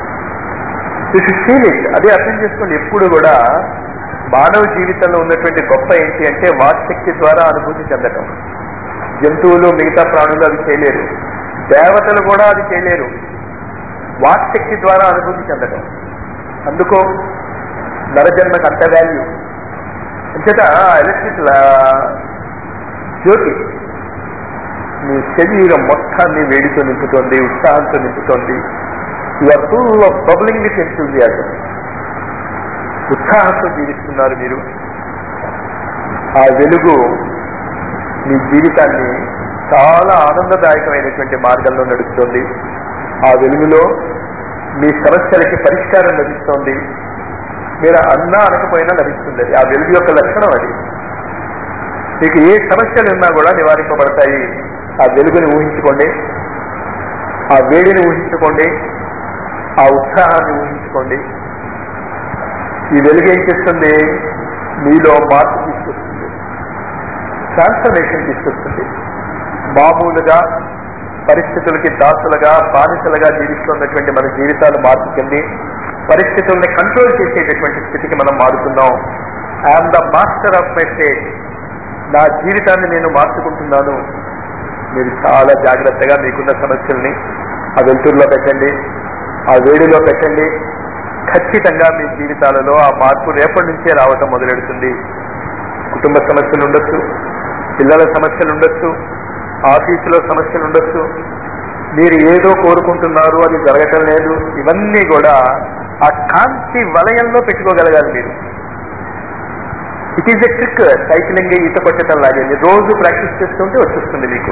ఫీల్ ఇట్ అదే అర్థం చేసుకోండి ఎప్పుడు కూడా మానవ జీవితంలో ఉన్నటువంటి గొప్ప ఏంటి అంటే వాక్శక్తి ద్వారా అనుభూతి చెందటం జంతువులు మిగతా ప్రాణులు అది చేయలేరు దేవతలు కూడా అది చేయలేరు వాక్శక్తి ద్వారా అనుభూతి చెందటం అందుకో నరజన్మకు అంత వాల్యూ అంచేత ఎలక్ట్రిక్ జ్యోతి మీ శరీరం మొత్తాన్ని వేడితో నింపుతోంది ఉత్సాహంతో నింపుతోంది you are full of bubbling with enthusiasm ఉత్సాహంతో జీవిస్తున్నారు మీరు ఆ వెలుగు మీ జీవితాన్ని చాలా ఆనందదాయకమైనటువంటి మార్గంలో నడుస్తుంది ఆ వెలుగులో మీ సమస్యలకి పరిష్కారం లభిస్తోంది మీరు అన్నా అనకపోయినా లభిస్తుంది అది ఆ వెలుగు యొక్క లక్షణం అది మీకు ఏ సమస్యలు ఉన్నా కూడా నివారింపబడతాయి ఆ వెలుగుని ఊహించుకోండి ఆ వేడిని ఊహించుకోండి ఆ ఉత్సాహాన్ని ఊహించుకోండి ఈ వెలుగు ఏం చేస్తుంది మీలో మార్పు తీసుకొస్తుంది ట్రాన్స్ఫర్మేషన్ తీసుకొస్తుంది మామూలుగా పరిస్థితులకి దాసులుగా బానిసలుగా జీవిస్తున్నటువంటి మన జీవితాలు మార్పు చెంది పరిస్థితుల్ని కంట్రోల్ చేసేటటువంటి స్థితికి మనం మారుతున్నాం I'm the master of my state నా జీవితాన్ని నేను మార్చుకుంటున్నాను మీరు చాలా జాగ్రత్తగా మీకున్న సమస్యల్ని ఆ వెలుతురులో పెట్టండి ఆ వేడిలో పెట్టండి ఖచ్చితంగా మీ జీవితాలలో ఆ మార్పు రేపటి నుంచే రావటం మొదలెడుతుంది కుటుంబ సమస్యలు ఉండొచ్చు పిల్లల సమస్యలు ఉండొచ్చు ఆఫీసులో సమస్యలు ఉండొచ్చు మీరు ఏదో కోరుకుంటున్నారు అది జరగటం లేదు ఇవన్నీ కూడా ఆ కాంతి వలయంలో పెట్టుకోగలగాలి మీరు it is a trick cycling ఈత కొట్టడం లాగండి రోజు ప్రాక్టీస్ చేస్తుంటే వచ్చేస్తుంది మీకు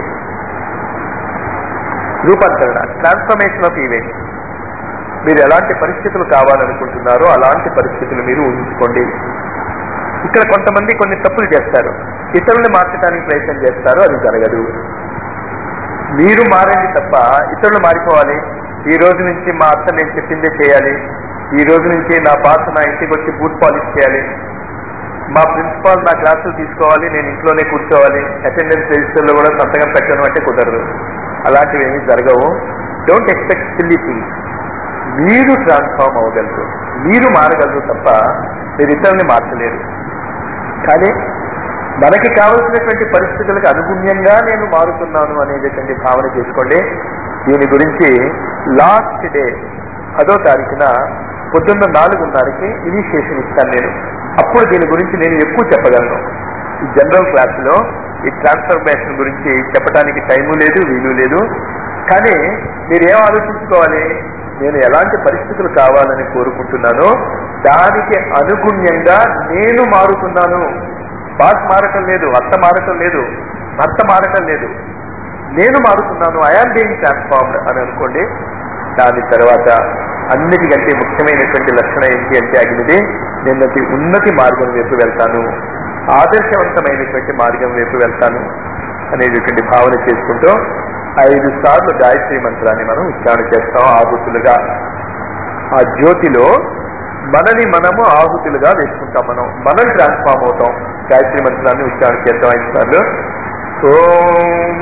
రూపాంతరణ ట్రాన్స్ఫర్మేషన్ ఆఫ్ ఈవెంట్ మీరు ఎలాంటి పరిస్థితులు కావాలనుకుంటున్నారో అలాంటి పరిస్థితులు మీరు ఊహించుకోండి ఇక్కడ కొంతమంది కొన్ని తప్పులు చేస్తారు ఇతరుల్ని మార్చడానికి ప్రయత్నం చేస్తారు అది జరగదు మీరు మారండి తప్ప ఇతరులు మారిపోవాలి ఈ రోజు నుంచి మా అత్త నేను చెప్పిందే చేయాలి ఈ రోజు నుంచి నా బాస్ నా ఇంటికి వచ్చి బూట్ పాలిష్ చేయాలి మా ప్రిన్సిపాల్ నా క్లాసులు తీసుకోవాలి నేను ఇంట్లోనే కూర్చోవాలి అటెండెన్స్ రిజిస్టర్లో కూడా సంతకం పెట్టడం అంటే కుదరదు అలాంటివి ఏమీ జరగవు డోంట్ ఎక్స్పెక్ట్ సిల్లీ థింగ్స్ మీరు ట్రాన్స్ఫార్మ్ అవ్వగలరు మీరు మారగలరు తప్ప మీరు ఇతరుల్ని మార్చలేరు కానీ మనకి కావలసినటువంటి పరిస్థితులకు అనుగుణ్యంగా నేను మారుతున్నాను అనేటటువంటి భావన చేసుకోండి దీని గురించి లాస్ట్ డే పదో తారీఖున పొద్దున్న నాలుగున్నరకి ఇనిషియేషన్ ఇస్తాను నేను అప్పుడు దీని గురించి నేను ఎక్కువ చెప్పగలను ఈ జనరల్ క్లాసులో ఈ ట్రాన్స్ఫర్మేషన్ గురించి చెప్పడానికి టైము లేదు వీలు లేదు కానీ మీరు ఏం ఆలోచించుకోవాలి నేను ఎలాంటి పరిస్థితులు కావాలని కోరుకుంటున్నానో దానికి అనుగుణ్యంగా నేను మారుతున్నాను బాస్ మారటం లేదు అత్త మారటం లేదు భర్త మారటం లేదు నేను మారుతున్నాను ఐఆమ్ బీయింగ్ ట్రాన్స్ఫార్మ్డ్ అని అనుకోండి దాని తర్వాత అన్నిటికంటే ముఖ్యమైనటువంటి లక్షణం ఏంటి అంటే అగ్నిది నిన్నటి ఉన్నతి మార్గం వైపు వెళ్తాను ఆదర్శవంతమైనటువంటి మార్గం వైపు వెళ్తాను అనేటటువంటి భావన చేసుకుంటూ ఐదు సార్లు గాయత్రి మంత్రాన్ని మనం ఉచ్చారణ చేస్తాం ఆహుతులుగా ఆ జ్యోతిలో మనని మనము ఆహుతులుగా వేసుకుంటాం మనం మనం ట్రాన్స్ఫార్మ్ అవుతాం గాయత్రి మంత్రాన్ని ఉచ్చారణ చేద్దాం ఐదు సార్లు ఓం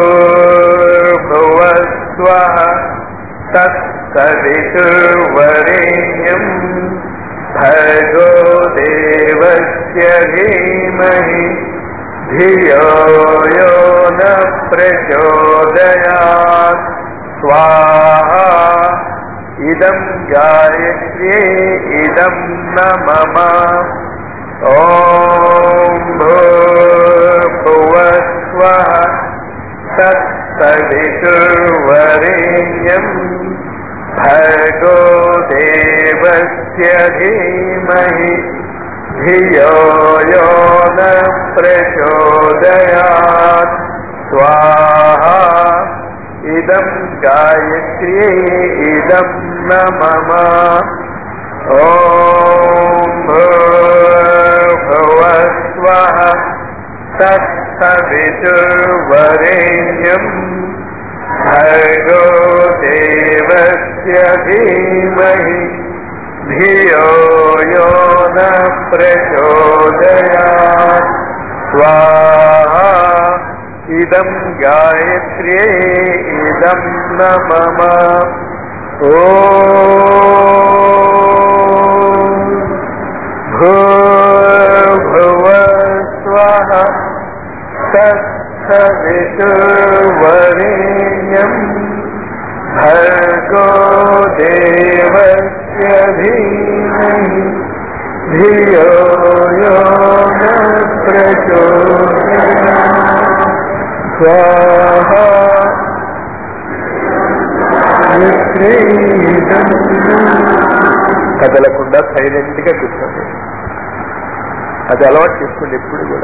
భూర్భువస్వ తత్సవితుర్వరేణ్యం భర్గో దేవస్య ధీమహి ధియో యో న ప్రచోదయాత్ స్వాహా ఇదం గాయత్ర్యే ఇదం న మమ ఓం భూర్భువస్వః తత్సవితుర్వరేణ్యం భర్గో దేవస్య ధీమహి ధియో యో న ప్రచోదయాత్ స్వాహా ఇదం గాయత్ర్యే ఇదం న మమ ఓం భూర్భువస్వః తత్సవితుర్వరేణ్యం భర్గో దేవస్య ధీమహి ధియో యో న ప్రచోదయాత్ స్వాహా ఇదం గాయత్ర్యే ఇదం న మమ ఓం భూర్భువ స్వః తత్సవితుర్వరేణ్యం భర్గో దేవస్య ధీమహి ధియో యో న ప్రచోదయాత్ స్వాహా కదలకుండా సైలెంట్ గా కూర్చోండి అది అలవాటు చేసుకోండి ఎప్పుడు కూడా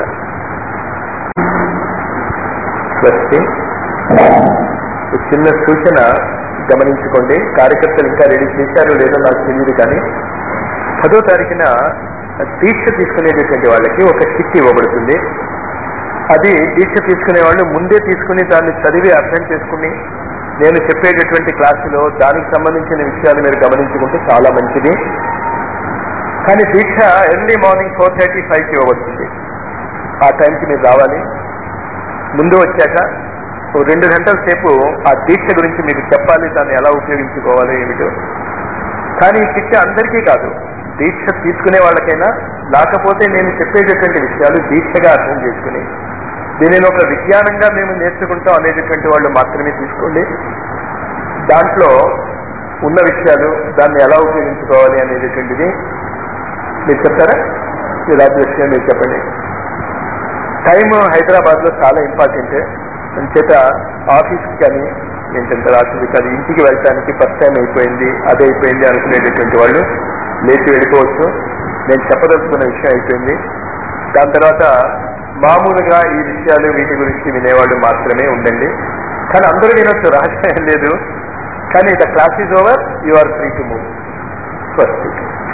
స్వస్తి ఒక చిన్న సూచన గమనించుకోండి కార్యకర్తలు ఇంకా రెడీ చేశారో లేదో నాకు తెలియదు కానీ పదో తారీఖున దీక్ష తీసుకునేటటువంటి వాళ్ళకి ఒక కిట్ ఇవ్వబడుతుంది అది దీక్ష తీసుకునే వాళ్ళు ముందే తీసుకుని దాన్ని చదివి అర్థం చేసుకుని నేను చెప్పేటటువంటి క్లాసులో దానికి సంబంధించిన విషయాలు మీరు గమనించుకుంటే చాలా మంచిది కానీ దీక్ష ఎర్లీ మార్నింగ్ ఫోర్ థర్టీ ఫైవ్కి ఇవ్వబడుతుంది ఆ టైంకి మీరు రావాలి ముందు వచ్చాక ఓ రెండు గంటల సేపు ఆ దీక్ష గురించి మీకు చెప్పాలి దాన్ని ఎలా ఉపయోగించుకోవాలి ఏమిటో కానీ ఈ కిట్ అందరికీ కాదు దీక్ష తీసుకునే వాళ్ళకైనా లేకపోతే నేను చెప్పేటటువంటి విషయాలు దీక్షగా అర్థం చేసుకుని దీనిని ఒక విజ్ఞానంగా మేము నేర్చుకుంటాం అనేటటువంటి వాళ్ళు మాత్రమే తీసుకోండి దాంట్లో ఉన్న విషయాలు దాన్ని ఎలా ఉపయోగించుకోవాలి అనేటటువంటిది మీరు చెప్తారా ఈ రాజ్య విషయం మీరు చెప్పండి టైం హైదరాబాద్ లో చాలా ఇంపార్టెంట్ అంచేత ఆఫీస్కి కానీ ఏంటంటే రాత్రి కానీ ఇంటికి వెళ్ళటానికి ఫస్ట్ టైం అయిపోయింది అదే అయిపోయింది అనుకునేటటువంటి వాళ్ళు లేచి వెళ్ళిపోవచ్చు నేను చెప్పదలుచుకున్న విషయం అయిపోయింది దాని తర్వాత మామూలుగా ఈ విషయాలు వీటి గురించి వినేవాళ్ళు మాత్రమే ఉండండి కానీ అందరూ వినొచ్చు రహస్యం ఏం లేదు కానీ the class is over you are free to move first